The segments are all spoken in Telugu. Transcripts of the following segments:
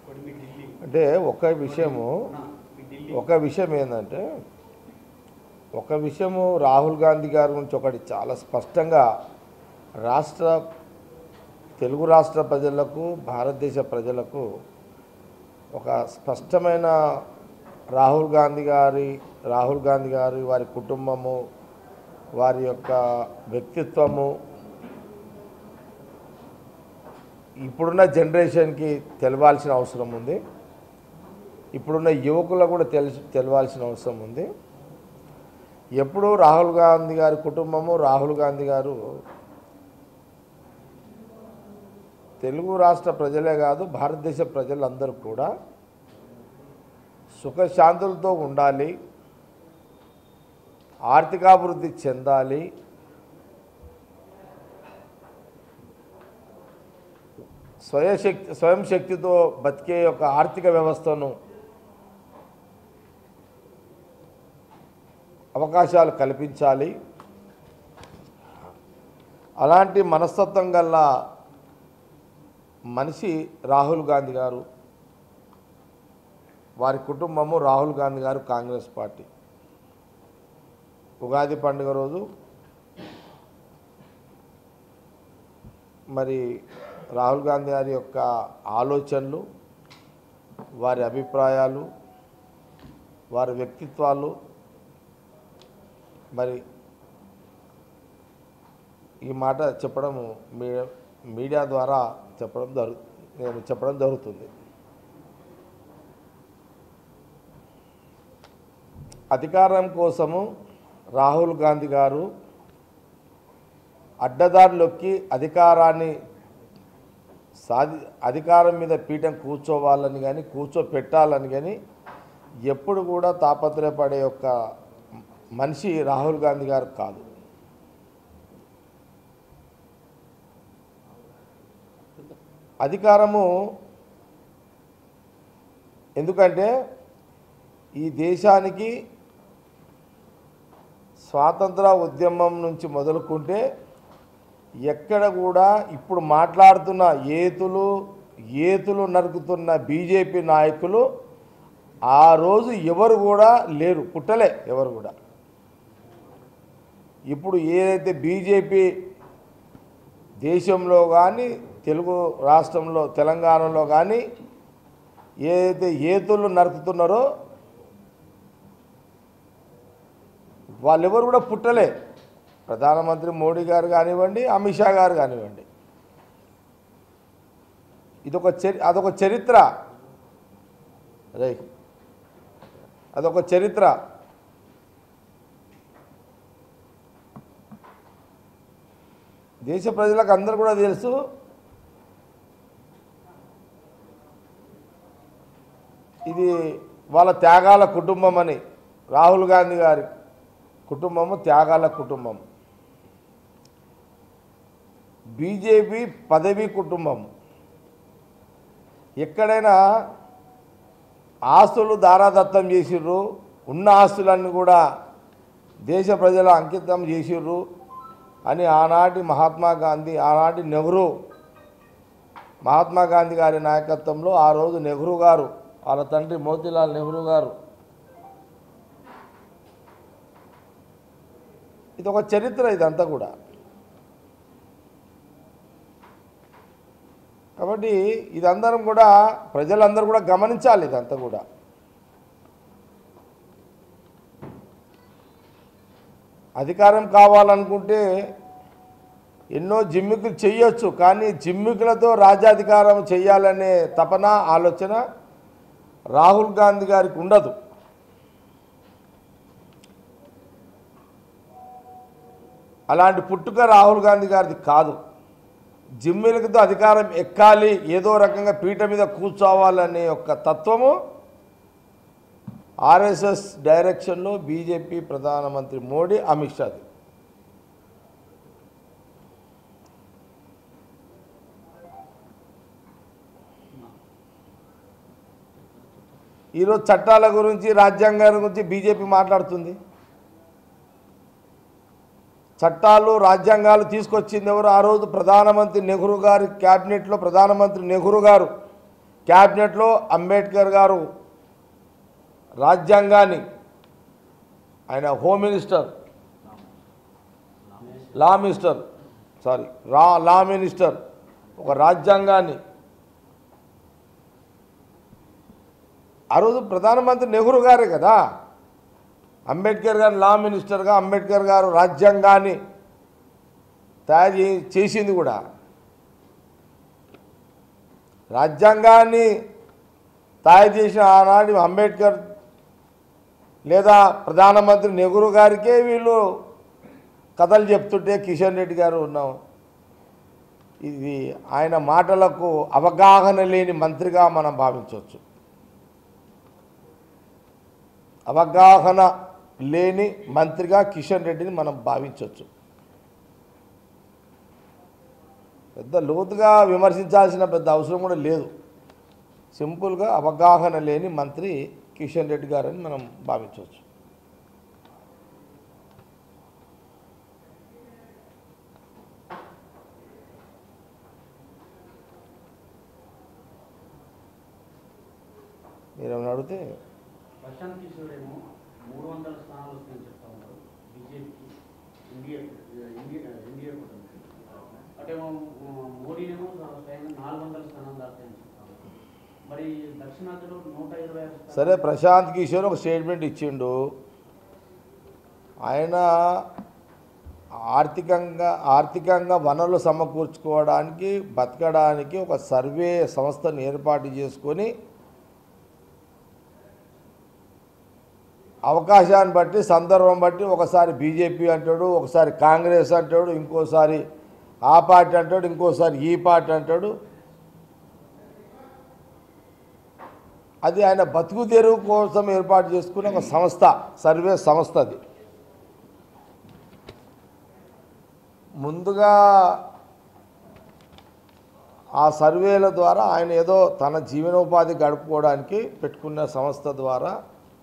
అంటే ఒక విషయము ఒక విషయం ఏంటంటే ఒక విషయము రాహుల్ గాంధీ గారి గురించి ఒకటి చాలా స్పష్టంగా రాష్ట్ర తెలుగు రాష్ట్ర ప్రజలకు భారతదేశ ప్రజలకు ఒక స్పష్టమైన రాహుల్ గాంధీ గారి రాహుల్ గాంధీ గారి వారి కుటుంబము వారి యొక్క వ్యక్తిత్వము ఇప్పుడున్న జనరేషన్కి తెలవాల్సిన అవసరం ఉంది ఇప్పుడున్న యువకులకు కూడా తెలిసి తెలవాల్సిన అవసరం ఉంది ఎప్పుడూ రాహుల్ గాంధీ గారి కుటుంబము రాహుల్ గాంధీ గారు తెలుగు రాష్ట్ర ప్రజలే కాదు భారతదేశ ప్రజలందరూ కూడా సుఖశాంతులతో ఉండాలి ఆర్థికాభివృద్ధి చెందాలి స్వయశక్తి స్వయం శక్తితో బతికే యొక్క ఆర్థిక వ్యవస్థను అవకాశాలు కల్పించాలి అలాంటి మనస్తత్వం గల మనిషి రాహుల్ గాంధీ గారు వారి కుటుంబము రాహుల్ గాంధీ గారు కాంగ్రెస్ పార్టీ ఉగాది పండుగ రోజు మరి రాహుల్ గాంధీ గారి యొక్క ఆలోచనలు వారి అభిప్రాయాలు వారి వ్యక్తిత్వాలు మరి ఈ మాట చెప్పడం మీ- మీడియా ద్వారా చెప్పడం జరు నేను చెప్పడం జరుగుతుంది అధికారం కోసము రాహుల్ గాంధీ గారు అడ్డదారిలోకి అధికారాన్ని సాధి అధికారం మీద పీఠం కూర్చోవాలని కానీ కూర్చోపెట్టాలని కానీ ఎప్పుడు కూడా తాపత్రయపడే యొక్క మనిషి రాహుల్ గాంధీ గారు కాదు అధికారము ఎందుకంటే ఈ దేశానికి స్వాతంత్ర ఉద్యమం నుంచి మొదలుకుంటే ఎక్కడ కూడా ఇప్పుడు మాట్లాడుతున్న ఏతులు ఏతులు నరుకుతున్న బీజేపీ నాయకులు ఆ రోజు ఎవరు కూడా లేరు పుట్టలే ఎవరు కూడా ఇప్పుడు ఏదైతే బీజేపీ దేశంలో కానీ తెలుగు రాష్ట్రంలో తెలంగాణలో కానీ ఏదైతే ఏతులు నరుకుతున్నారో వాళ్ళెవరు కూడా పుట్టలే ప్రధానమంత్రి మోడీ గారు కానివ్వండి అమిత్ షా గారు కానివ్వండి ఇదొక చరి అదొక చరిత్ర రే అదొక చరిత్ర దేశ ప్రజలకు అందరూ కూడా తెలుసు ఇది వాళ్ళ త్యాగాల కుటుంబం అని రాహుల్ గాంధీ గారి కుటుంబము త్యాగాల కుటుంబం బీజేపీ పదవి కుటుంబం ఎక్కడైనా ఆస్తులు దారాదత్తం చేసిర్రు ఉన్న ఆస్తులన్నీ కూడా దేశ ప్రజల అంకితం చేసిర్రు అని ఆనాటి మహాత్మా గాంధీ ఆనాటి నెహ్రూ మహాత్మా గాంధీ గారి నాయకత్వంలో ఆ రోజు నెహ్రూ గారు వాళ్ళ తండ్రి మోతీలాల్ నెహ్రూ గారు ఇది ఒక చరిత్ర ఇదంతా కూడా కాబట్టి ఇదందరం కూడా ప్రజలందరూ కూడా గమనించాలి ఇదంతా కూడా అధికారం కావాలనుకుంటే ఎన్నో జిమ్మికులు చేయొచ్చు కానీ జిమ్మికులతో రాజ్యాధికారం చేయాలనే తపన ఆలోచన రాహుల్ గాంధీ గారికి ఉండదు అలాంటి పుట్టుక రాహుల్ గాంధీ గారిది కాదు జిమ్మిలతో అధికారం ఎక్కాలి ఏదో రకంగా పీట మీద కూర్చోవాలనే యొక్క తత్వము ఆర్ఎస్ఎస్ డైరెక్షన్లో బీజేపీ ప్రధానమంత్రి మోడీ అమిత్ షాది ఈరోజు చట్టాల గురించి రాజ్యాంగాల గురించి బీజేపీ మాట్లాడుతుంది చట్టాలు రాజ్యాంగాలు తీసుకొచ్చింది ఎవరు ఆ రోజు ప్రధానమంత్రి నెహ్రూ గారి క్యాబినెట్లో ప్రధానమంత్రి నెహ్రూ గారు క్యాబినెట్లో అంబేద్కర్ గారు రాజ్యాంగాన్ని ఆయన home minister law minister sorry రా లా మినిస్టర్ ఒక రాజ్యాంగాన్ని ఆ రోజు ప్రధానమంత్రి నెహ్రూ గారే కదా అంబేద్కర్ గారు లా మినిస్టర్గా అంబేద్కర్ గారు రాజ్యాంగాన్ని తయారు చే- చేసింది కూడా రాజ్యాంగాన్ని తయారు చేసిన ఆనాటి అంబేద్కర్ లేదా ప్రధానమంత్రి నెహ్రూ గారికే వీళ్ళు కథలు చెప్తుంటే కిషన్ రెడ్డి గారు ఉన్నాం ఇది ఆయన మాటలకు అవగాహన లేని మంత్రిగా మనం భావించవచ్చు అవగాహన లేని మంత్రిగా కిషన్ రెడ్డిని మనం భావించవచ్చు పెద్ద లోతుగా విమర్శించాల్సిన పెద్ద అవసరం కూడా లేదు సింపుల్గా అవగాహన లేని మంత్రి కిషన్ రెడ్డి గారని మనం భావించవచ్చు మీరేమైనా అడిగితే ప్రశాంత్ కిషోర్ ఏమో మూడు వందల స్థానాలు వస్తాయని చెప్తా ఉన్నారు బీజేపీకి ఇండియా ఇండియా ఇండియా కూటమికి అటేమో మోడీ ఏమో స్వయంగా నాలుగు వందల స్థానాలు దాటాయని చెప్తా ఉన్నారు మరి దక్షిణాదిలో నూట ఇరవై ఆరు స్థానాలు- సరే ప్రశాంత్ కిషోర్ ఒక స్టేట్మెంట్ ఇచ్చిండు ఆయన ఆర్థికంగా ఆర్థికంగా వనరులు సమకూర్చుకోవడానికి బతకడానికి ఒక సర్వే సంస్థను ఏర్పాటు చేసుకొని అవకాశాన్ని బట్టి సందర్భం బట్టి ఒకసారి బీజేపీ అంటాడు ఒకసారి కాంగ్రెస్ అంటాడు ఇంకోసారి ఆ పార్టీ అంటాడు ఇంకోసారి ఈ పార్టీ అంటాడు అది ఆయన బతుకు తెరువు కోసం ఏర్పాటు చేసుకున్న ఒక సంస్థ సర్వే సంస్థ అది ముందుగా ఆ సర్వేల ద్వారా ఆయన ఏదో తన జీవనోపాధి గడుపుకోవడానికి పెట్టుకున్న సంస్థ ద్వారా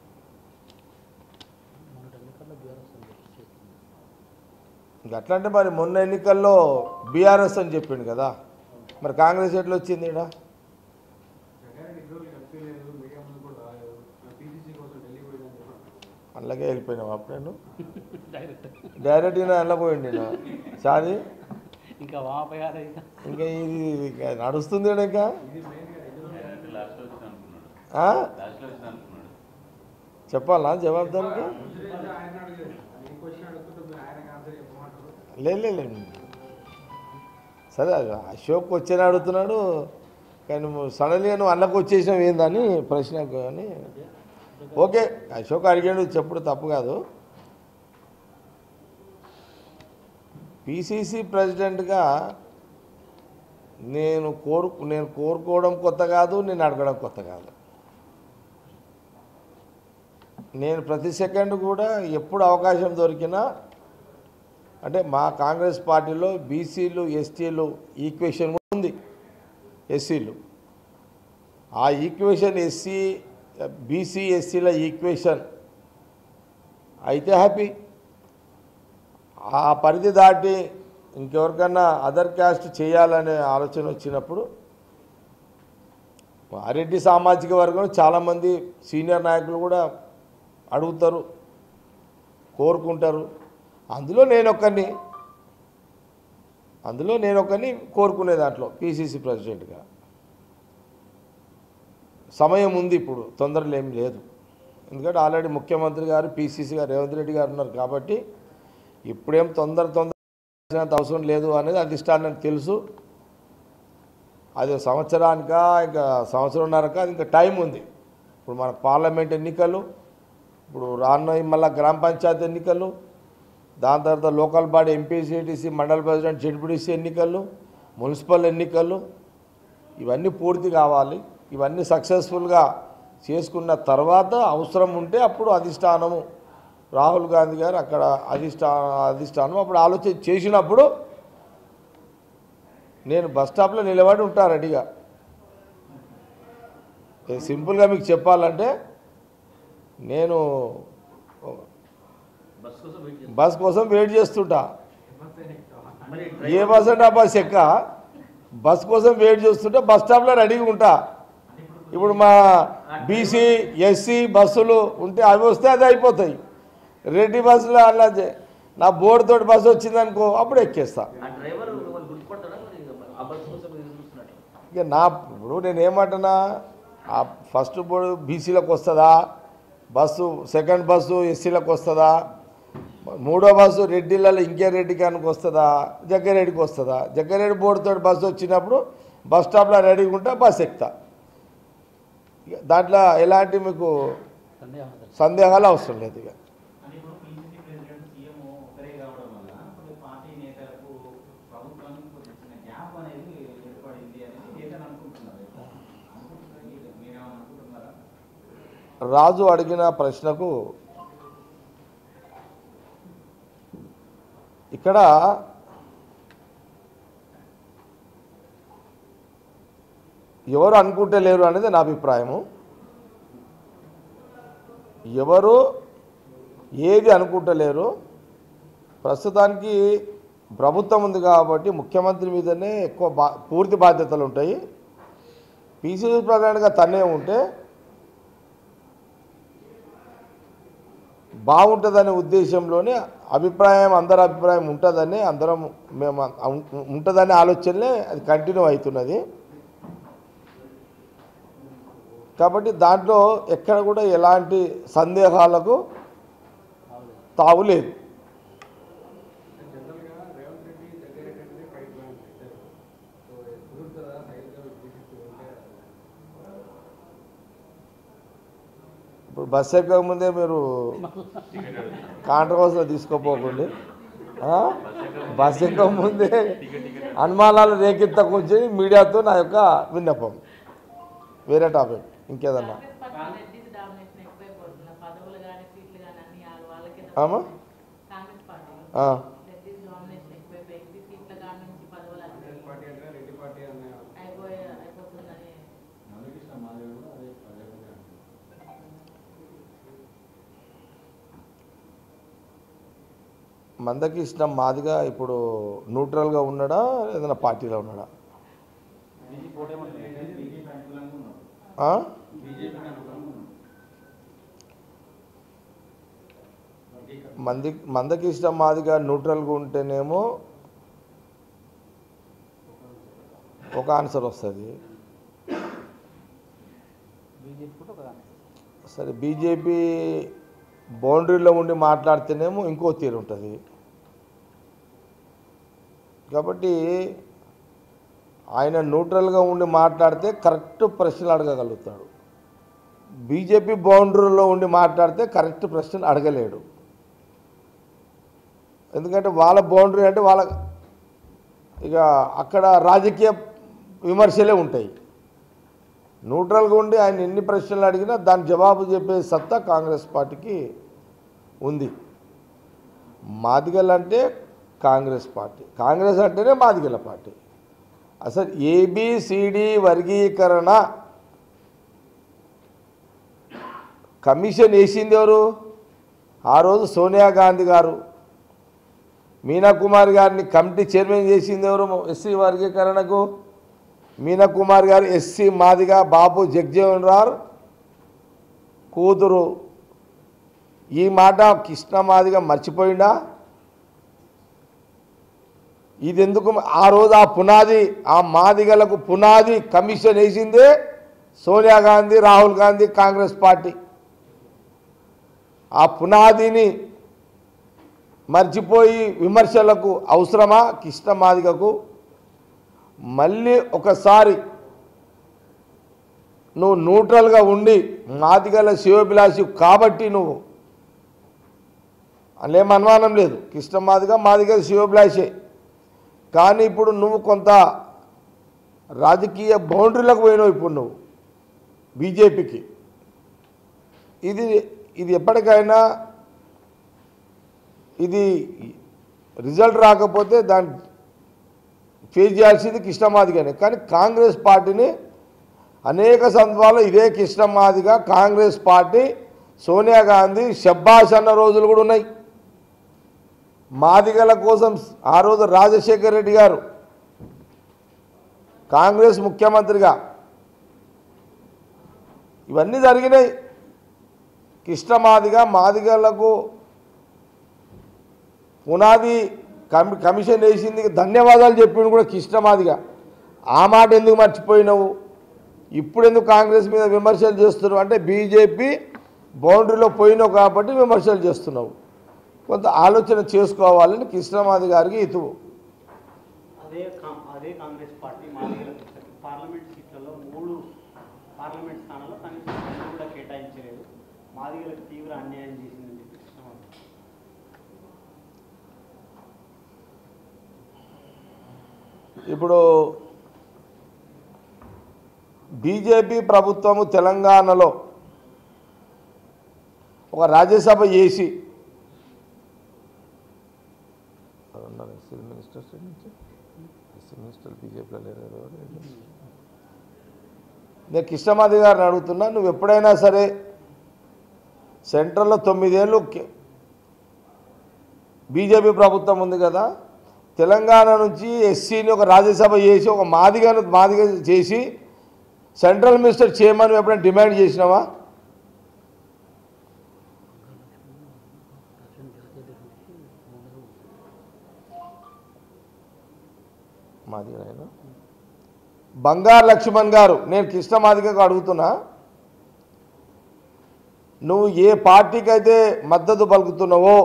ఇంక అట్లంటే మరి మొన్న ఎన్నికల్లో బీఆర్ఎస్ అని చెప్పిండు కదా మరి కాంగ్రెస్ ఎట్లా వచ్చింది ఈడ జగన్ ఇన్ని రోజులు కనిపించలేదు మీడియా ముందు కూడా రాలేదు పీసీసీ కోసం ఢిల్లీ పోయిందని చెప్పారు అందులోకే వెళ్ళిపోయినావు అప్పుడు నేను డైరెక్ట్ డైరెక్ట్ ఈయన అందులో పోయిండు నేను సాది ఇంకా వాపయారు ఇక ఇంకా ఇది ఇంకా నడుస్తుంది ఈడ ఇంకా ఇది మెయిన్గా ఎదురు లాస్ట్లో వచ్చింది అనుకున్నాడు ఆ? లాస్ట్లో వచ్చింది అనుకున్నాడు చెప్పాలా జవాబు దానికి ముసిరేజ్ ఆయన అడిగేది ఈ క్వశ్చన్ అడుగుతుంటే మీరు ఆయనకి ఆన్సర్ చెప్పమంటారు లే లే, లే. సరే అది అశోక్ వచ్చేని అడుగుతున్నాడు కానీ సడన్గా నువ్వు అన్నకు వచ్చేసినావు ఏందని ప్రశ్న కానీ ఓకే అశోక్ అడిగాడు చెప్పుడు తప్పు కాదు పిసిసి ప్రెసిడెంట్గా నేను కోరు నేను కోరుకోవడం కొత్త కాదు నేను అడగడం కొత్త కాదు నేను ప్రతి సెకండ్ కూడా ఎప్పుడు అవకాశం దొరికినా అంటే మా కాంగ్రెస్ పార్టీలో బీసీలు ఎస్టీలు ఈక్వేషన్ కూడా ఉంది ఎస్సీలు ఆ ఈక్వేషన్ ఎస్సీ బీసీ ఎస్సీల ఈక్వేషన్ అయితే హ్యాపీ ఆ పరిధి దాటి ఇంకెవరికన్నా అదర్ క్యాస్ట్ చేయాలనే ఆలోచన వచ్చినప్పుడు రెడ్డి సామాజిక వర్గం చాలామంది సీనియర్ నాయకులు కూడా అడుగుతారు కోరుకుంటారు అందులో నేను ఒక్కరిని అందులో నేను ఒక్కరిని కోరుకునే దాంట్లో పిసిసి ప్రెసిడెంట్గా సమయం ఉంది ఇప్పుడు తొందరలు ఏం లేదు ఎందుకంటే ఆల్రెడీ ముఖ్యమంత్రి గారు పిసిసి గారు రేవంత్ రెడ్డి గారు ఉన్నారు కాబట్టి ఇప్పుడేం తొందర తొందర చేసినంత అవసరం లేదు అనేది అధిష్టానానికి తెలుసు అది సంవత్సరానికా ఇంకా సంవత్సరంన్నరకా అది ఇంకా టైం ఉంది ఇప్పుడు మన పార్లమెంట్ ఎన్నికలు ఇప్పుడు రానున్న మళ్ళీ గ్రామ పంచాయతీ ఎన్నికలు దాని తర్వాత లోకల్ బాడీ ఎంపీసీటీసీ మండల ప్రెసిడెంట్ జెడ్పీటీసీ ఎన్నికలు మున్సిపల్ ఎన్నికలు ఇవన్నీ పూర్తి కావాలి ఇవన్నీ సక్సెస్ఫుల్గా చేసుకున్న తర్వాత అవసరం ఉంటే అప్పుడు అధిష్టానము రాహుల్ గాంధీ గారు అక్కడ అధిష్టా అధిష్టానం అప్పుడు ఆలోచన చేసినప్పుడు నేను బస్ స్టాప్లో నిలబడి ఉంటా రెడీగా ఏ సింపుల్గా మీకు చెప్పాలంటే నేను బస్ కోసం వెయిట్ చేస్తాం బస్ కోసం వెయిట్ చేస్తుంటా మరి ఏ బస్ అంటే ఆ బస్ ఎక్క బస్ కోసం వెయిట్ చేస్తుంటే బస్ స్టాప్లో రెడీగా ఉంటా ఇప్పుడు మా బీసీ ఎస్సీ బస్సులు ఉంటే అవి వస్తే అది అయిపోతాయి రెడ్డి బస్సులు అలా చే- నా బోర్డు తోటి బస్సు వచ్చిందనుకో అప్పుడు ఎక్కేస్తా ఆ డ్రైవర్ వాళ్ళు గుర్తుపడతాడా మరి ఆ బస్సు కోసం ఎదురు చూస్తున్నట్టు ఇక నా ఇప్పుడు నేను ఏమంటున్నా ఆ ఫస్ట్ బోర్డు బీసీలకు వస్తుందా బస్సు సెకండ్ బస్సు ఎస్సీలకు వస్తుందా మూడో బస్సు రెడ్డిలలో ఇంకే రెడ్డి కానికి వస్తుందా జగ్గారెడ్డికి వస్తుందా జగ్గారెడ్డి బోర్డుతో బస్సు వచ్చినప్పుడు బస్ స్టాప్లో రెడీగా ఉంటే బస్ ఎక్కుతా ఇక దాంట్లో ఎలాంటి మీకు సందేహం సందేహాలు అవసరం లేదు ఇక అంటే ఇప్పుడు పీసీసీ ప్రెసిడెంట్ సీఎం ఒకరే కావడం వల్ల ఇప్పుడు పార్టీ నేతలకు ప్రభుత్వానికి కొంచెం చిన్న గ్యాప్ అనేది ఏర్పడింది అనేది నేతలు అనుకుంటున్నారు అనుకుంటున్నారు మీరు- మీరేమన్నా అనుకుంటున్నారా రాజు అడిగిన ప్రశ్నకు ఇక్కడ ఎవరు అనుకుంటే లేరు అనేది నా అభిప్రాయము ఎవరు ఏది అనుకుంటలేరు ప్రస్తుతానికి ప్రభుత్వం ఉంది కాబట్టి ముఖ్యమంత్రి మీదనే ఎక్కువ బా పూర్తి బాధ్యతలు ఉంటాయి పీసీసీ ప్రధానిగా తనే ఉంటే బాగుంటుందనే ఉద్దేశంలోనే అభిప్రాయం అందరి అభిప్రాయం ఉంటుందని అందరం మేము ఉం- ఉంటుందనే ఆలోచనలే అది కంటిన్యూ అవుతున్నది కాబట్టి దాంట్లో ఎక్కడ కూడా ఎలాంటి సందేహాలకు తావు లేదు జనరల్గా రేవంత్ రెడ్డి జగ్గారెడ్డి అనేది ఫైట్ ప్లాన్ పెట్టారు సో కుదురుతుందా సైడ్గా బీసీసీ ఉంటే ఇప్పుడు బస్ ఎక్కక ముందే మీరు కాంట్రవర్సీలో తీసుకోపోకండి ఆ? బస్ ఎక్కక ముందే అనుమానాలు రేకెత్తకొచ్చి మీడియాతో నా యొక్క విన్నపం వేరే టాపిక్ ఇంకేదన్నా కాంగ్రెస్ పార్టీ రెడ్డిస్ డామినేషన్ ఎక్కువైపోతుంది పదవులు కానీ సీట్లు కానీ అన్ని వాళ్ళ వాళ్ళకే ఆమా? కాంగ్రెస్ పార్టీ ఆ, రెడ్డిస్ డామినేషన్ ఎక్కువైపోయింది సీట్ల కాడ నుంచి పదవులు కాంగ్రెస్ అన్ని పార్టీ అంటే రెడ్డి పార్టీ అనే అయిపోయే అయిపోతుందని మందకృష్ణ మాదేవి కూడా అదే అదే విధంగా అంటారు. మందకృష్ణ మాదిగా ఇప్పుడు న్యూట్రల్గా ఉన్నాడా ఏదైనా పార్టీలో ఉన్నాడా బీజేపీ పోటేమంటారు బీజేపీ అనుకూలంగా ఉన్నారు ఆ? బీజేపీకి అనుకూలంగా ఉన్నారు మంది మందకృష్ణ మాదిగా న్యూట్రల్గా ఉంటేనేమో ఒక ఆన్సర్ వస్తుంది బీజేపీ కూడా ఒక దాని. సరే బీజేపీ బౌండరీలో ఉండి మాట్లాడితేనేమో ఇంకో తీరు ఉంటుంది కాబట్టి ఆయన న్యూట్రల్గా ఉండి మాట్లాడితే కరెక్ట్ ప్రశ్నలు అడగగలుగుతాడు బీజేపీ బౌండరీలో ఉండి మాట్లాడితే కరెక్ట్ ప్రశ్నలు అడగలేడు ఎందుకంటే వాళ్ళ బౌండరీ అంటే వాళ్ళ ఇక అక్కడ రాజకీయ విమర్శలే ఉంటాయి న్యూట్రల్గా ఉండి ఆయన ఎన్ని ప్రశ్నలు అడిగినా దాని జవాబు చెప్పే సత్తా కాంగ్రెస్ పార్టీకి ఉంది మాదిగల్ అంటే కాంగ్రెస్ పార్టీ కాంగ్రెస్ అంటేనే మాదిగల పార్టీ అసలు ఏబిసిడి వర్గీకరణ కమిషన్ వేసింది ఎవరు ఆ రోజు సోనియా గాంధీ గారు మీనా కుమార్ గారిని కమిటీ చైర్మన్ చేసింది ఎవరు ఎస్సీ వర్గీకరణకు మీనా కుమార్ గారు ఎస్సీ మాదిగా బాబు జగ్జీవన్ రావు కూతురు ఈ మాట కృష్ణ మాదిగా మర్చిపోయిందా ఇది ఎందుకు ఆ రోజు ఆ పునాది ఆ మాదిగలకు పునాది కమిషన్ వేసిందే సోనియా గాంధీ రాహుల్ గాంధీ కాంగ్రెస్ పార్టీ ఆ పునాదిని మర్చిపోయి విమర్శలకు అవసరమా కృష్ణ మాదిగకు మళ్ళీ ఒకసారి నువ్వు న్యూట్రల్గా ఉండి మాదిగల శివభిలాషి కాబట్టి నువ్వు అలేం అనుమానం లేదు కృష్ణ మాదిగ మాదిగల శివభిలాషే కానీ ఇప్పుడు నువ్వు కొంత రాజకీయ బౌండరీలకు పోయినావు ఇప్పుడు నువ్వు బీజేపీకి ఇది ఇది ఎప్పటికైనా ఇది రిజల్ట్ రాకపోతే దాని ఫేస్ చేయాల్సింది కృష్ణమాదిగానే కానీ కాంగ్రెస్ పార్టీని అనేక సందర్భాల్లో ఇదే కృష్ణమాదిగా కాంగ్రెస్ పార్టీ సోనియా గాంధీ షబ్బాష్ అన్న రోజులు కూడా ఉన్నాయి మాదిగల కోసం ఆ రోజు రాజశేఖర్ రెడ్డి గారు కాంగ్రెస్ ముఖ్యమంత్రిగా ఇవన్నీ జరిగినాయి కృష్ణ మాదిగ మాదిగలకు పునాది కమి కమిషన్ వేసింది ధన్యవాదాలు చెప్పిండు కూడా కృష్ణ మాదిగ ఆ మాట ఎందుకు మర్చిపోయినావు ఇప్పుడు ఎందుకు కాంగ్రెస్ మీద విమర్శలు చేస్తున్నావు అంటే బీజేపీ బౌండరీలో పోయినావు కాబట్టి విమర్శలు చేస్తున్నావు కొంత ఆలోచన చేసుకోవాలని కృష్ణమాది గారికి ఇతువు అదే కా- అదే కాంగ్రెస్ పార్టీ మాదిగలకు పార్లమెంట్ సీట్లలో మూడు పార్లమెంట్ స్థానాల్లో కనీసం రెండు కూడా కేటాయించలేదు మాదిగలకు తీవ్ర అన్యాయం చేసిందని చెప్పి కృష్ణమాధవ్ ఇప్పుడు బీజేపీ ప్రభుత్వము తెలంగాణలో ఒక రాజ్యసభ చేసి నేను కృష్ణమాది గారిని అడుగుతున్నా నువ్వు ఎప్పుడైనా సరే సెంట్రల్లో తొమ్మిదేళ్ళు కే- బీజేపీ ప్రభుత్వం ఉంది కదా తెలంగాణ నుంచి ఎస్సీని ఒక రాజ్యసభ చేసి ఒక మాదిగను మాదిగ చేసి సెంట్రల్ మినిస్టర్ చేయమని నువ్వు ఎప్పుడైనా డిమాండ్ చేసినావా మాదిగ ఆయన బంగారు లక్ష్మణ్ గారు నేను కృష్ణ మాదిగకు అడుగుతున్నా నువ్వు ఏ పార్టీకి అయితే మద్దతు పలుకుతున్నావో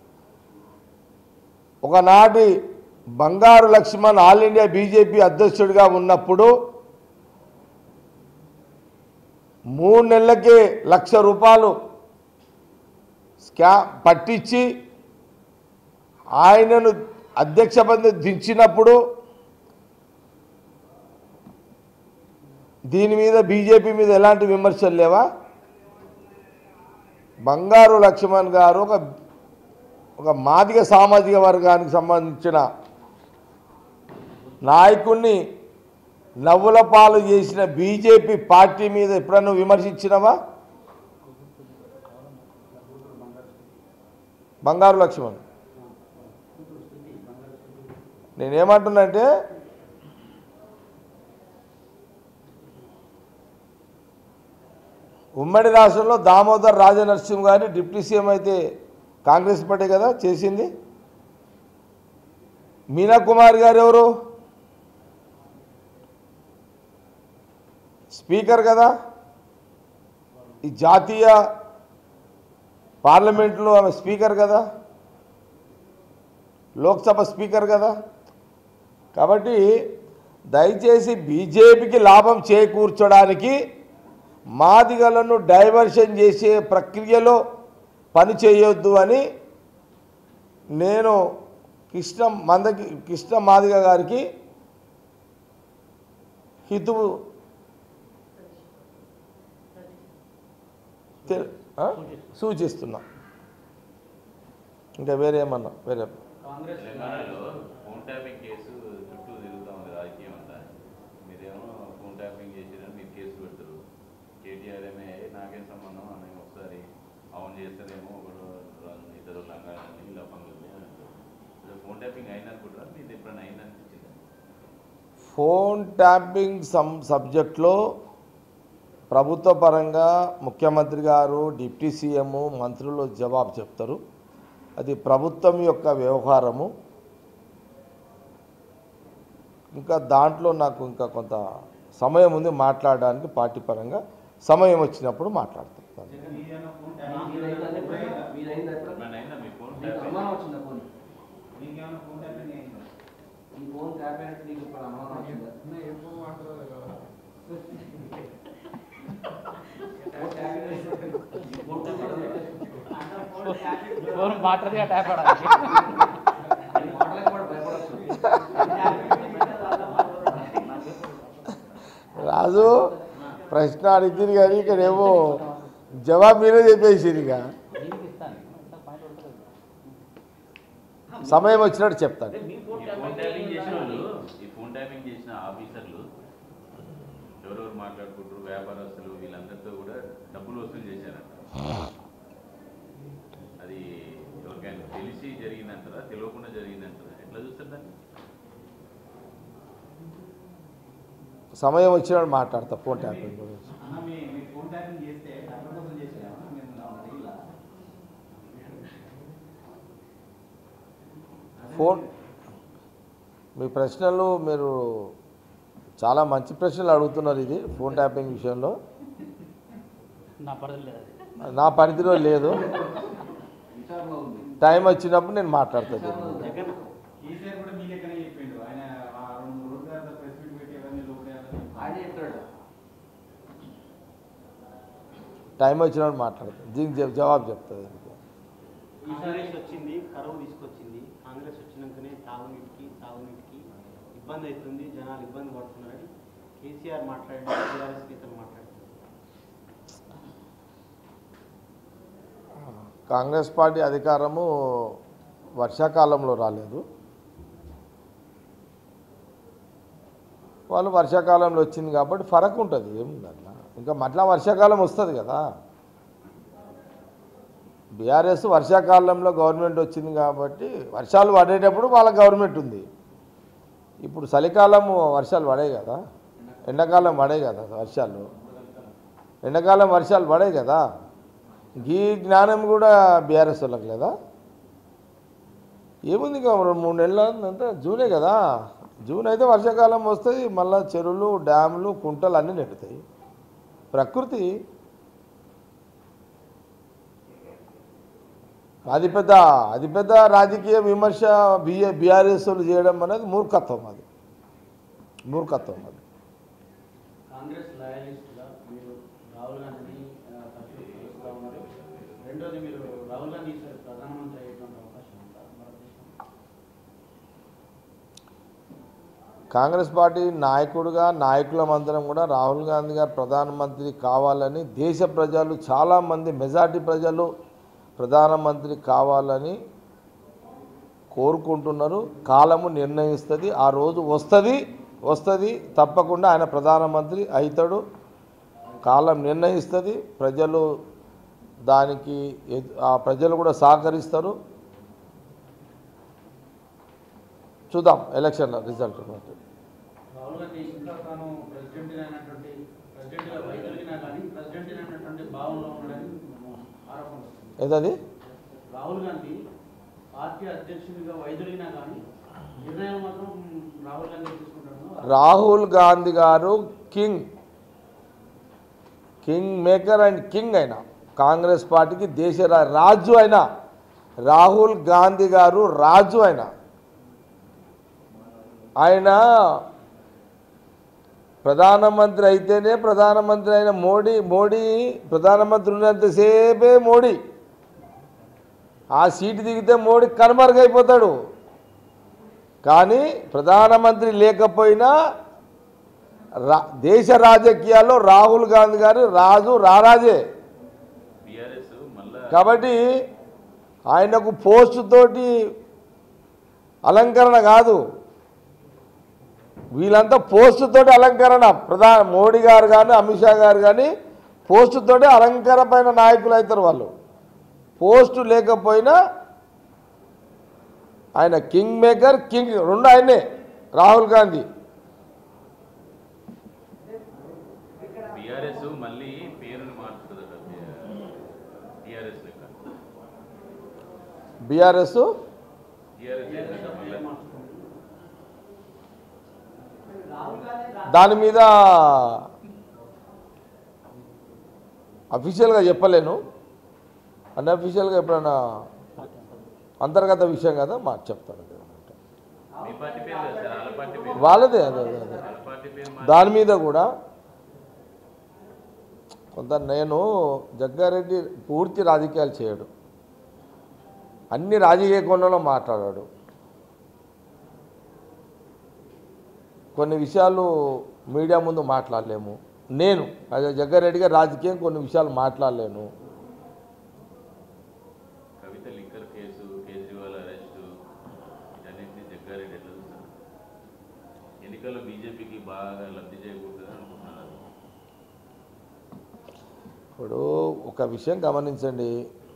ఒకనాటి బంగారు లక్ష్మణ్ ఆల్ ఇండియా బీజేపీ అధ్యక్షుడిగా ఉన్నప్పుడు మూడు నెలలకే లక్ష రూపాయలు స్కా పట్టించి ఆయనను అధ్యక్ష పదవి దించినప్పుడు దీని మీద బీజేపీ మీద ఎలాంటి విమర్శలు లేవా బంగారు లక్ష్మణ్ గారు ఒక ఒక మాదిగ సామాజిక వర్గానికి సంబంధించిన నాయకుణ్ణి నవ్వుల పాలు చేసిన బీజేపీ పార్టీ మీద ఎప్పుడన్నా విమర్శించినవా బంగారు లక్ష్మణ్ నేనేమంటున్నంటే ఉమ్మడి రాష్ట్రంలో దామోదర్ రాజనరసింహ గారిని డిప్యూటీ సీఎం అయితే కాంగ్రెస్ పార్టీ కదా చేసింది మీనా కుమార్ గారు ఎవరు స్పీకర్ కదా ఈ జాతీయ పార్లమెంట్లో ఆమె స్పీకర్ కదా లోక్సభ స్పీకర్ కదా కాబట్టి దయచేసి బీజేపీకి లాభం చేకూర్చడానికి మాదిగలను డైవర్షన్ చేసే ప్రక్రియలో పని చేయొద్దు అని నేను కృష్ణ మందకి కృష్ణ మాదిగ గారికి హితువు తె- ఆ? సూచిస్తున్నా ఇంకా వేరే ఏమన్నా వేరే కాంగ్రెస్ తెలంగాణలో ఫోన్ ట్యాపింగ్ కేసు చుట్టూ తిరుగుతా ఉంది రాజకీయం అంతా మీరేమో ఫోన్ ట్యాపింగ్ చేసిరని మీరు కేసు పెడతారు కేటీఆర్ ఏమే నాకేం సంబంధం అని ఒకసారి అవును చేస్తారేమో ఒకడు ర- ఇద్దరు లంగాలని ఇలా పనులు అని అంటారు ఇప్పుడు ఫోన్ ట్యాపింగ్ అయిందనుకుంటారా మీది ఎప్పుడైనా అయిందనిపించిందా ఫోన్ ట్యాపింగ్ సం సబ్జెక్ట్లో ప్రభుత్వ పరంగా ముఖ్యమంత్రి గారు డిప్యూటీ సీఎం మంత్రులు జవాబు చెప్తారు అది ప్రభుత్వం యొక్క వ్యవహారము ఇంకా దాంట్లో నాకు ఇంకా కొంత సమయం ఉంది మాట్లాడడానికి పార్టీ పరంగా సమయం వచ్చినప్పుడు మాట్లాడతాను మీదేమన్నా ఫోన్ మీదైందంటే ట్యాపింగ్ మీదైందా ఇప్పుడు? ఎప్పుడైనా అయిందా మీ ఫోన్ నీకు ట్యాపింగ్ అనుమానం వచ్చిందా ఫోన్ మీకేమన్నా ఫోన్ ట్యాపింగ్ అయిందా ఈ ఫోన్ ట్యాప్ అయినట్టు నీకు ఇప్పుడు అనుమానం వచ్చిందా అన్న ఏం ఫోన్ మాట్లాడదు కదా ఫోన్ ట్యాప్ అయినట్టు ఈ ఫోన్ ట్యాప్ అయినట్టు ఫోన్ మాట్లాడి ట్యాప్ ఆడాలి ఈ మాటలకు కూడా భయపడచ్చు రాజు ప్రశ్న అడిగింది కానీ ఇక్కడేమో జవాబు మీరే చెప్పేసింది ఇక దీనికి ఇస్తాను పాయింట్ ఉంటుంది సమయం వచ్చినట్టు చెప్తాను అంటే మీ ఈ ఫోన్ ఫోన్ ట్యాప్ ట్యాపింగ్ చేసిన వాళ్ళు అయింది ఈ ఫోన్ ట్యాపింగ్ చేసిన ఆఫీసర్లు ఎవరెవరు మాట్లాడుకుంటారు వ్యాపారస్తులు వీళ్ళందరితో కూడా డబ్బులు వసూలు చేశారంట అది ఎవరికైనా తెలిసి జరిగిందంటారా తెలియకుండా జరిగిందంటారా ఎట్లా చూస్తారు దాన్ని సమయం వచ్చినప్పుడు మాట్లాడతా ఫోన్ ట్యాపింగ్ గురించి అన్న మీ మీ ఫోన్ ఫోన్ ట్యాపింగ్ చేస్తే డబ్బుల కోసం చేసేదా మేము అడిగిలా ఫోన్ మీ ప్రశ్నలు మీరు చాలా మంచి ప్రశ్నలు అడుగుతున్నారు ఇది ఫోన్ ట్యాపింగ్ విషయంలో నా పరిధి లేదు అది. నా పరిధిలో లేదు విచారణ ఉంది టైం వచ్చినప్పుడు నేను మాట్లాడతాను జగన్ కేసీఆర్ కూడా మీ లెక్కనే చెప్పిండు ఆయన ఆ రెండు మూడు రోజుల తర్వాత ప్రెస్ మీట్ పెట్టి ఎవరిని లోపలేయాలని ఆయన చెప్పాడు టైం వచ్చినప్పుడు మాట్లాడతాను దీనికి జవ- జవాబు చెప్తుంది కాంగ్రెస్ వచ్చింది కరువు తీసుకొచ్చింది కాంగ్రెస్ వచ్చినాకనే తాగునీటికి సాగునీటికి ఇబ్బంది అవుతుంది జనాలు ఇబ్బంది పడుతున్నారని కేసీఆర్ మాట్లాడి టీఆర్ఎస్ నేతలు మాట్లాడుతున్నారు కాంగ్రెస్ పార్టీ అధికారము వర్షాకాలంలో రాలేదు వాళ్ళు వర్షాకాలంలో వచ్చింది కాబట్టి ఫరక్ ఉంటుంది ఏముంది అట్లా ఇంకా మట్లా వర్షాకాలం వస్తుంది కదా బీఆర్ఎస్ వర్షాకాలంలో గవర్నమెంట్ వచ్చింది కాబట్టి వర్షాలు పడేటప్పుడు వాళ్ళ గవర్నమెంట్ ఉంది ఇప్పుడు చలికాలం వర్షాలు పడాయి కదా ఎండాకాలం పడాయి కదా వర్షాలు ఎండాకాలం వర్షాలు పడాయి కదా ఈ జ్ఞానం కూడా బీఆర్ఎస్ వాళ్ళకి లేదా ఏముంది ఇంకా రెండు మూడు నెలలు అంతా జూనే కదా జూన్ అయితే వర్షాకాలం వస్తుంది మళ్ళీ చెరువులు డ్యాములు కుంటలు అన్నీ నెట్టుతాయి ప్రకృతి అది పెద్ద అది పెద్ద రాజకీయ విమర్శ బిఏ బీఆర్ఎస్ వాళ్ళు చేయడం అనేది మూర్ఖత్వం అది మూర్ఖత్వం అది కాంగ్రెస్ లాయలిస్ట్గా మీరు రాహుల్ గాంధీని ఆ, ఫస్ట్ కలుస్తూ ఉన్నారు రెండోది మీరు రాహుల్ గాంధీ ఈసారి ప్రధానమంత్రి అయ్యేటువంటి అవకాశం ఉందా భారతదేశంలో కాంగ్రెస్ పార్టీ నాయకుడుగా నాయకులమందరం కూడా రాహుల్ గాంధీ గారు ప్రధానమంత్రి కావాలని దేశ ప్రజలు చాలామంది మెజార్టీ ప్రజలు ప్రధానమంత్రి కావాలని కోరుకుంటున్నారు కాలము నిర్ణయిస్తుంది ఆ రోజు వస్తుంది వస్తుంది తప్పకుండా ఆయన ప్రధానమంత్రి అవుతాడు కాలం నిర్ణయిస్తుంది ప్రజలు దానికి ఎ- ఆ ప్రజలు కూడా సహకరిస్తారు చూద్దాం ఎలక్షన్ రిజల్ట్ బట్టి రాహుల్ గాంధీ ఇంకా తాను ప్రెసిడెంట్ అయినటువంటి ప్రెసిడెంట్గా వైదొలిగినా కానీ ప్రెసిడెంట్ అయినటువంటి భావంలో ఉన్నాడని ఆరోపణ వస్తుంది ఏదది రాహుల్ గాంధీ పార్టీ అధ్యక్షుడిగా వైదొలిగినా కానీ నిర్ణయాలు మాత్రం రాహుల్ గాంధీ తీసుకుంటాడు రాహుల్ గాంధీ గారు king king maker and king అయినా కాంగ్రెస్ పార్టీకి దేశ రా- రాజు అయినా రాహుల్ గాంధీ గారు రాజు అయినా ఆయన ప్రధానమంత్రి అయితేనే ప్రధానమంత్రి అయిన మోడీ మోడీ ప్రధానమంత్రి ఉన్నంతసేపే మోడీ ఆ సీటు దిగితే మోడీ కనుమరుగైపోతాడు కానీ ప్రధానమంత్రి లేకపోయినా రా దేశ రాజకీయాల్లో రాహుల్ గాంధీ గారు రాజు రారాజే బీఆర్ఎస్ మళ్ళా కాబట్టి ఆయనకు పోస్టు తోటి అలంకరణ కాదు వీళ్ళంతా పోస్టు తోటి అలంకరణ ప్రధాన మోడీ గారు కానీ అమిత్ షా గారు కానీ పోస్టు తోటి అలంకరమైన నాయకులు అవుతారు వాళ్ళు పోస్టు లేకపోయినా ఆయన కింగ్ మేకర్ కింగ్ రెండు ఆయనే రాహుల్ గాంధీ బీఆర్ఎస్ మళ్ళీ పేరుని మార్చుతుందట టీఆర్ఎస్ లెక్క బీఆర్ఎస్ టీఆర్ఎస్ లెక్క మళ్ళీ దాని మీద అఫీషియల్గా చెప్పలేను అన్అఫీషియల్గా ఎప్పుడైనా అంతర్గత విషయం కదా మాకు చెప్తాను మీ పార్టీ పేరు కదా సార్ వాళ్ళ పార్టీ పేరు వాళ్ళదే అదే అదే అదే వాళ్ళ పార్టీ పేరు మార్చి దాని మీద కూడా కొంత నేను జగ్గారెడ్డి పూర్తి రాజకీయాలు చేయడు అన్ని రాజకీయ కోణంలో మాట్లాడాడు కొన్ని విషయాలు మీడియా ముందు మాట్లాడలేము నేను అదే జగ్గారెడ్డిగా రాజకీయం కొన్ని విషయాలు మాట్లాడలేను Kavitha liquor case Kejriwal arrest వీటన్నింటినీ జగ్గారెడ్డి ఎట్లా చూస్తారు ఎన్నికల్లో బీజేపీకి బాగా లబ్ధి చేకూరుతుంది అనుకుంటున్నారు ఇప్పుడు ఒక విషయం గమనించండి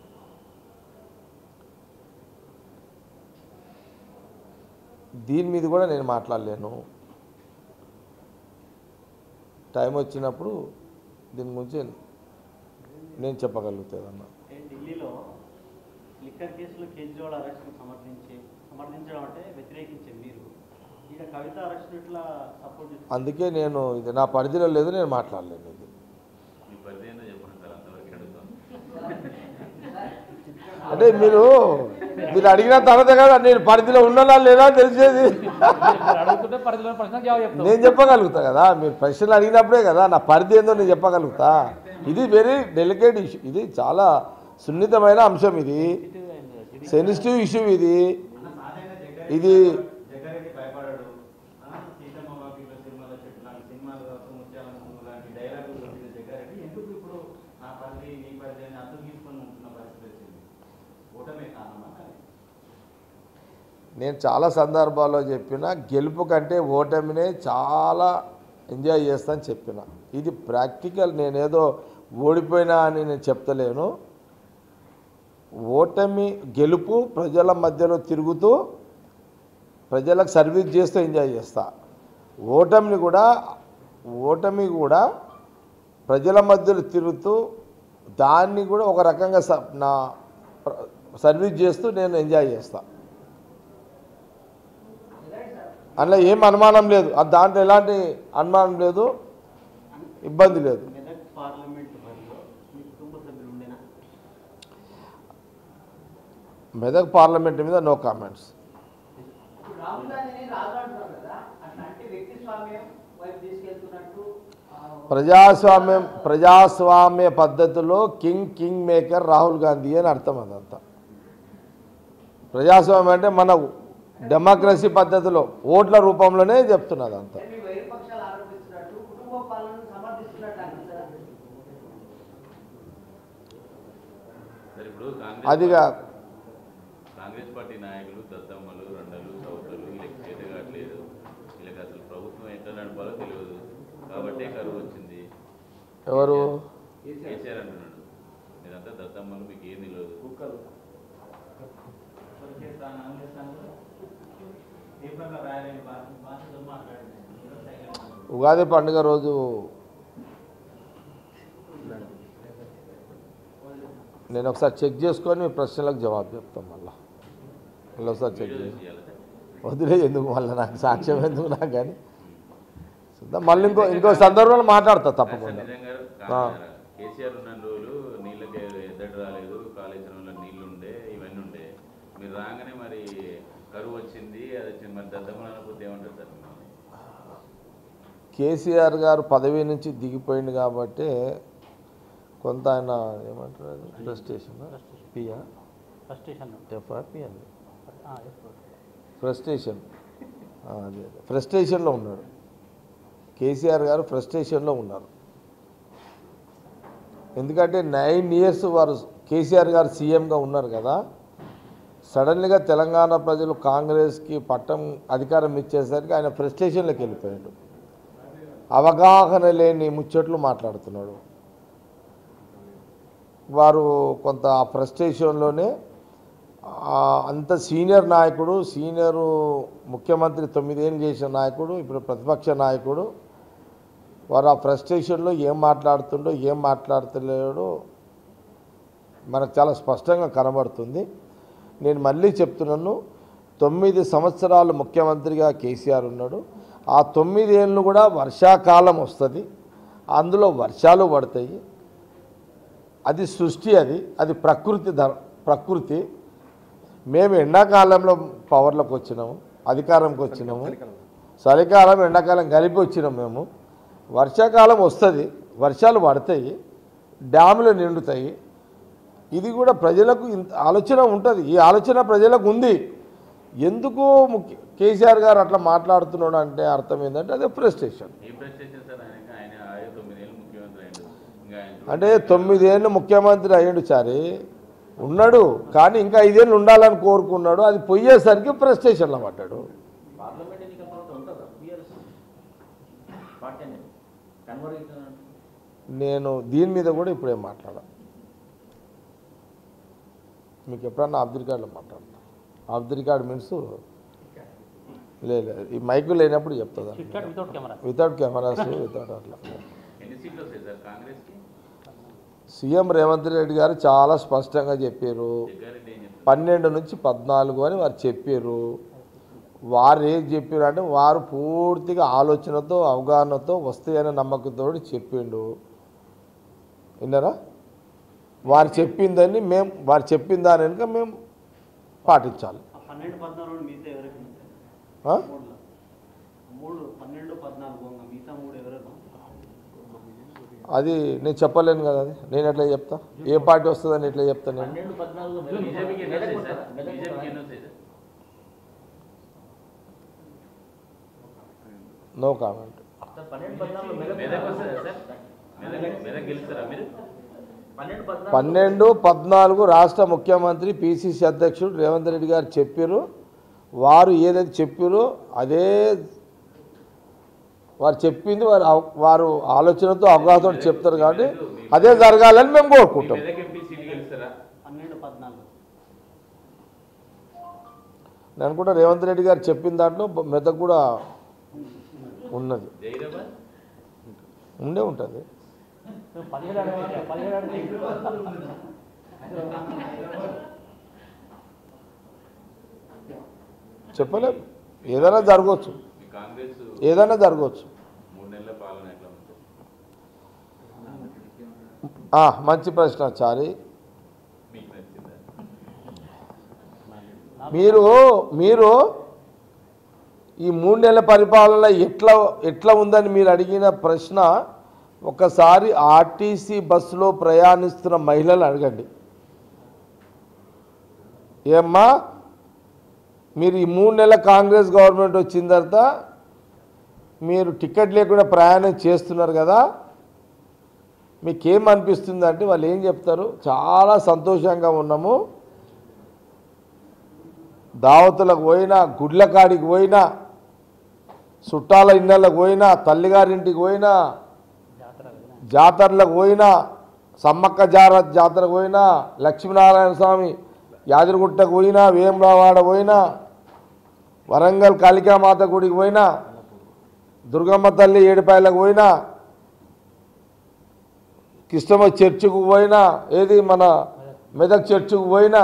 దీని మీద కూడా నేను మాట్లాడలేను టైం వచ్చినప్పుడు దీని గురించి నేను చెప్పగలుగుతాను అన్న అంటే ఢిల్లీలో లిక్కర్ కేసులో కేజ్రీవాల్ అరెస్ట్ను సమర్థించి సమర్థించడం అంటే వ్యతిరేకించే మీరు ఇక్కడ కవిత అరెస్ట్ ఇట్లా సపోర్ట్ చేస్తారు అందుకే నేను ఇది నా పరిధిలో లేదు నేను మాట్లాడలేను ఇది మీ పరిధి ఏందో చెప్పండి సార్ అంతవరకు అడుగుతాం అంటే మీరు మీరు అడిగిన తర్వాత కదా నేను పరిధిలో ఉన్నానా లేదా తెలిసేది అడుగుతుంటే పరిధిలో ప్రశ్న జవాబు చెప్తాం నేను చెప్పగలుగుతా కదా మీరు ప్రశ్నలు అడిగినప్పుడే కదా నా పరిధి ఏందో నేను చెప్పగలుగుతా ఇది వెరీ డెలికేట్ ఇష్యూ ఇది చాలా సున్నితమైన అంశం ఇది సెన్సిటివ్ ఇష్యూ ఇది సహజంగా జగ్గారెడ్డి ఇది జగ్గారెడ్డి భయపడాడు ఆ, సీతమ్మ వాకిట్లో సినిమాల చెట్టు లాంటి సినిమాలు కావచ్చు ముత్యాల ముగ్గు లాంటి డైలాగులు చెప్పిన జగ్గారెడ్డి ఎందుకు ఇప్పుడు నా పరిధి నీ పరిధి అని అర్థం తీసుకొని ఉంటున్న పరిస్థితి వచ్చింది ఓటమే కారణమా కానీ నేను చాలా సందర్భాల్లో చెప్పిన గెలుపు కంటే ఓటమినే చాలా ఎంజాయ్ చేస్తా అని చెప్పిన ఇది ప్రాక్టికల్ నేనేదో ఓడిపోయినా అని నేను చెప్తలేను ఓటమి గెలుపు ప్రజల మధ్యలో తిరుగుతూ ప్రజలకు సర్వీస్ చేస్తూ ఎంజాయ్ చేస్తా ఓటమిని కూడా ఓటమి కూడా ప్రజల మధ్యలో తిరుగుతూ దాన్ని కూడా ఒక రకంగా స- నా ప్ర- సర్వీస్ చేస్తూ నేను ఎంజాయ్ చేస్తా అందులో ఏం అనుమానం లేదు ఆ దాంట్లో ఎలాంటి అనుమానం లేదు ఇబ్బంది లేదు మెదక్ పార్లమెంట్ బరిలో మీ కుటుంబ సభ్యులు ఉండేనా మెదక్ పార్లమెంట్ మీద నో కామెంట్స్ రాహుల్ గాంధీని రాజు అంటున్నారు కదా అట్లాంటి వ్యక్తి స్వామ్యం వైపు తీసుకెళ్తున్నట్టు ఆ, ప్రజాస్వామ్యం ప్రజాస్వామ్య పద్ధతిలో king king maker Rahul Gandhi అని అర్థం అదంతా ప్రజాస్వామ్యం అంటే మన డెమోక్రసీ పద్ధతిలో ఓట్ల రూపంలోనే చెప్తున్నది అంతా మీ వైరు పక్షాలు ఆరోపిస్తున్నట్టు కుటుంబ పాలనను సమర్థిస్తున్నట్టు అనిపిస్తుందా సరే ఇప్పుడు కాంగ్రెస్ అదిగా కాంగ్రెస్ పార్టీ నాయకులు దద్దమ్మలు రెండలు చౌకలు వీళ్ళకి చేత కావట్లేదు వీళ్ళకి అసలు ప్రభుత్వం ఎట్లా నడపాలో తెలియదు కాబట్టే కరువు వచ్చింది ఎవరు కేసీఆర్ అంటున్నాడు మీరంతా దద్దమ్మలు మీకు ఏం తెలియదు చేస్తాను అని చేస్తాను పేపర్లో రాయలేని భాష భాషతో మాట్లాడింది ఈరోజు సైలెంట్ ఉగాది పండుగ రోజు నేను ఒకసారి చెక్ చేసుకొని మీ ప్రశ్నలకు జవాబు చెప్తాం మళ్ళా మళ్ళీ ఒకసారి చెక్ వీడియో చేసి తీయాలి సార్ వదిలే ఎందుకు మళ్ళీ నాకు సాక్ష్యం ఎందుకు నాకు కానీ చూద్దాం మళ్ళీ ఇంకో ఇంకో సందర్భంలో మాట్లాడతా తప్పకుండా నిజంగా ఆ. కేసీఆర్ ఉన్న రోజులు నీళ్ళకి ఎద్దడి రాలేదు కాళేశ్వరంలో నీళ్లు ఉండే ఇవన్నీ ఉండే మీరు రాగానే మరి కరువు వచ్చింది అది వచ్చింది మరి దద్దమ్మలు అనకపోతే ఏమంటారు సార్ మిమ్మల్ని కేసీఆర్ గారు పదవి నుంచి దిగిపోయింది కాబట్టి కొంత ఆయన ఏమంటారు అది ఫ్రస్ట్రేషన్ పియా ఫ్రస్ట్రేషన్ ఎఫ్ఆర్ పియా ఫ్రస్ట్రేషన్ అదే అదే ఫ్రస్ట్రేషన్లో ఉన్నాడు కేసీఆర్ గారు ఫ్రస్ట్రేషన్లో ఉన్నారు ఎందుకంటే నైన్ ఇయర్స్ వారు కేసీఆర్ గారు సీఎంగా ఉన్నారు కదా సడన్గా తెలంగాణ ప్రజలు కాంగ్రెస్కి పట్టం అధికారం ఇచ్చేసరికి ఆయన ఫ్రస్ట్రేషన్లోకి వెళ్ళిపోయాడు అవగాహన లేని ముచ్చట్లు మాట్లాడుతున్నాడు వారు కొంత ఆ ఫ్రస్ట్రేషన్లోనే ఆ, అంత సీనియర్ నాయకుడు సీనియరు ముఖ్యమంత్రి తొమ్మిదేళ్ళు చేసిన నాయకుడు ఇప్పుడు ప్రతిపక్ష నాయకుడు వారు ఆ ఫ్రస్ట్రేషన్లో ఏం మాట్లాడుతుండో ఏం మాట్లాడతలేడో మనకు చాలా స్పష్టంగా కనబడుతుంది నేను మళ్ళీ చెప్తున్నాను తొమ్మిది సంవత్సరాలు ముఖ్యమంత్రిగా కేసీఆర్ ఉన్నాడు ఆ తొమ్మిదేళ్ళు కూడా వర్షాకాలం వస్తుంది అందులో వర్షాలు పడతాయి అది సృష్టి అది అది ప్రకృతి ధ ప్రకృతి మేము ఎండాకాలంలో పవర్లోకి వచ్చినాము అధికారంకి వచ్చినాము చలికాలం ఎండాకాలం కలిపి వచ్చినాం మేము వర్షాకాలం వస్తుంది వర్షాలు పడతాయి డ్యాములు నిండుతాయి ఇది కూడా ప్రజలకు ఇంత ఆలోచన ఉంటుంది ఈ ఆలోచన ప్రజలకు ఉంది ఎందుకు ముఖ్య కేసీఆర్ గారు అట్లా మాట్లాడుతున్నాడు అంటే అర్థం ఏంటంటే అదే ఫ్రస్ట్రేషన్ ఏం ప్రశ్నించారు సార్ ఆయన ఆయన ఆయన తొమ్మిదేళ్ళు ముఖ్యమంత్రి అయ్యాడు ఇంకా ఆయన అంటే తొమ్మిదేళ్ళు ముఖ్యమంత్రి అయ్యాడు చారి ఉన్నాడు కానీ ఇంకా ఐదేళ్ళు ఉండాలని కోరుకున్నాడు అది పోయేసరికి ఫ్రస్ట్రేషన్లో పడ్డాడు పార్లమెంట్ ఎన్నికల తర్వాత ఉంటుందా బీఆర్ఎస్ పార్టీ అనేది కన్వర్ట్ నేను దీని మీద కూడా ఇప్పుడేం మాట్లాడా మీకు ఎప్పుడన్నా ఆఫ్ ది రికార్డులో మాట్లాడతా ఆఫ్ ది రికార్డ్ మీన్స్ లేదు ఈ మైకు లేనప్పుడు చెప్తుందా chitchat without camera without cameras without అట్లా ఎన్ని సీట్లు వస్తాయి సార్ కాంగ్రెస్కి సీఎం రేవంత్ రెడ్డి గారు చాలా స్పష్టంగా చెప్పారు జగ్గారెడ్డి ఏం చెప్తారు పన్నెండు నుంచి పద్నాలుగు అని వారు చెప్పారు వారు ఏం చెప్పారు అంటే వారు పూర్తిగా ఆలోచనతో అవగాహనతో వస్తాయనే నమ్మకంతో చెప్పిండు విన్నారా వారు చెప్పిందని మేము వారు చెప్పిన దాని వెనుక మేము పాటించాలి ఆ పన్నెండు పద్నాలుగు మిగతా ఎవరికి ఆ? మూడులో మూడు పన్నెండు పద్నాలుగు ఇంకా మిగతా మూడు ఎవరైనా అది నేను చెప్పలేను కదా అది నేను ఎట్లా చెప్తా ఏ పార్టీ వస్తుందని ఎట్లా చెప్తా నేను పన్నెండు పద్నాలుగులో బీజేపీకి ఎన్ని మెదక్ వస్తాయి సార్ కొట్టారా? మెదక్ బీజేపీకి కొట్టారా? ఎన్ని వస్తాయి సార్ నో కామెంట్ సార్, పన్నెండు పద్నాలుగులో మెదక్ మెదక్ వస్తుందా సార్ మెదక్ మెదక్ గెలుస్తారా మీరు పన్నెండు పద్నాలుగు పన్నెండు పద్నాలుగు రాష్ట్ర ముఖ్యమంత్రి పిసిసి అధ్యక్షుడు రేవంత్ రెడ్డి గారు చెప్పారు వారు ఏదైతే చెప్పారో అదే వారు చెప్పింది వారు అవ- వారు ఆలోచనతో అవగాహనతో చెప్తారు కాబట్టి అదే జరగాలని మేము మీ కోరుకుంటాం మెదక్ ఎంపీ సీట్ గెలుస్తారా పన్నెండు పద్నాలుగు నేను అనుకుంటా రేవంత్ రెడ్డి గారు చెప్పిన దాంట్లో బ- మెదక్ కూడా ఉన్నది జైరాబాద్ ఉండే ఉంటుంది పదిహేడు అడగండి పదిహేడు అడగండి చెప్పలేం ఏదైనా జరగవచ్చు మీ కాంగ్రెస్ ఏదైనా జరగవచ్చు మూడు నెలల పాలన ఎట్లా ఉంటుంది ఆ, మంచి ప్రశ్న చారి మీకు నచ్చిందా మీరు మీరు ఈ మూడు నెలల పరిపాలన ఎట్లా ఎట్లా ఉందని మీరు అడిగిన ప్రశ్న ఒకసారి ఆర్టీసీ బస్సులో ప్రయాణిస్తున్న మహిళలు అడగండి ఏమ్మా మీరు ఈ మూడు నెలల కాంగ్రెస్ గవర్నమెంట్ వచ్చిన తర్వాత మీరు టికెట్ లేకుండా ప్రయాణం చేస్తున్నారు కదా మీకేం అనిపిస్తుంది అంటే వాళ్ళు ఏం చెప్తారు చాలా సంతోషంగా ఉన్నాము దావతులకు పోయినా గుడ్ల కాడికి పోయినా చుట్టాల ఇళ్ళకి పోయినా తల్లిగారింటికి పోయినా జాతరలకు పోయినా సమ్మక్క జార జాతరకు పోయినా లక్ష్మీనారాయణ స్వామి యాదగిరిగుట్టకు పోయినా వేములవాడ పోయినా వరంగల్ కాళికామాత గుడికి పోయినా దుర్గమ్మ తల్లి ఏడుపాయలకు పోయినా కృష్ణమ్మ చర్చికి పోయినా ఏది మన మెదక్ చర్చికి పోయినా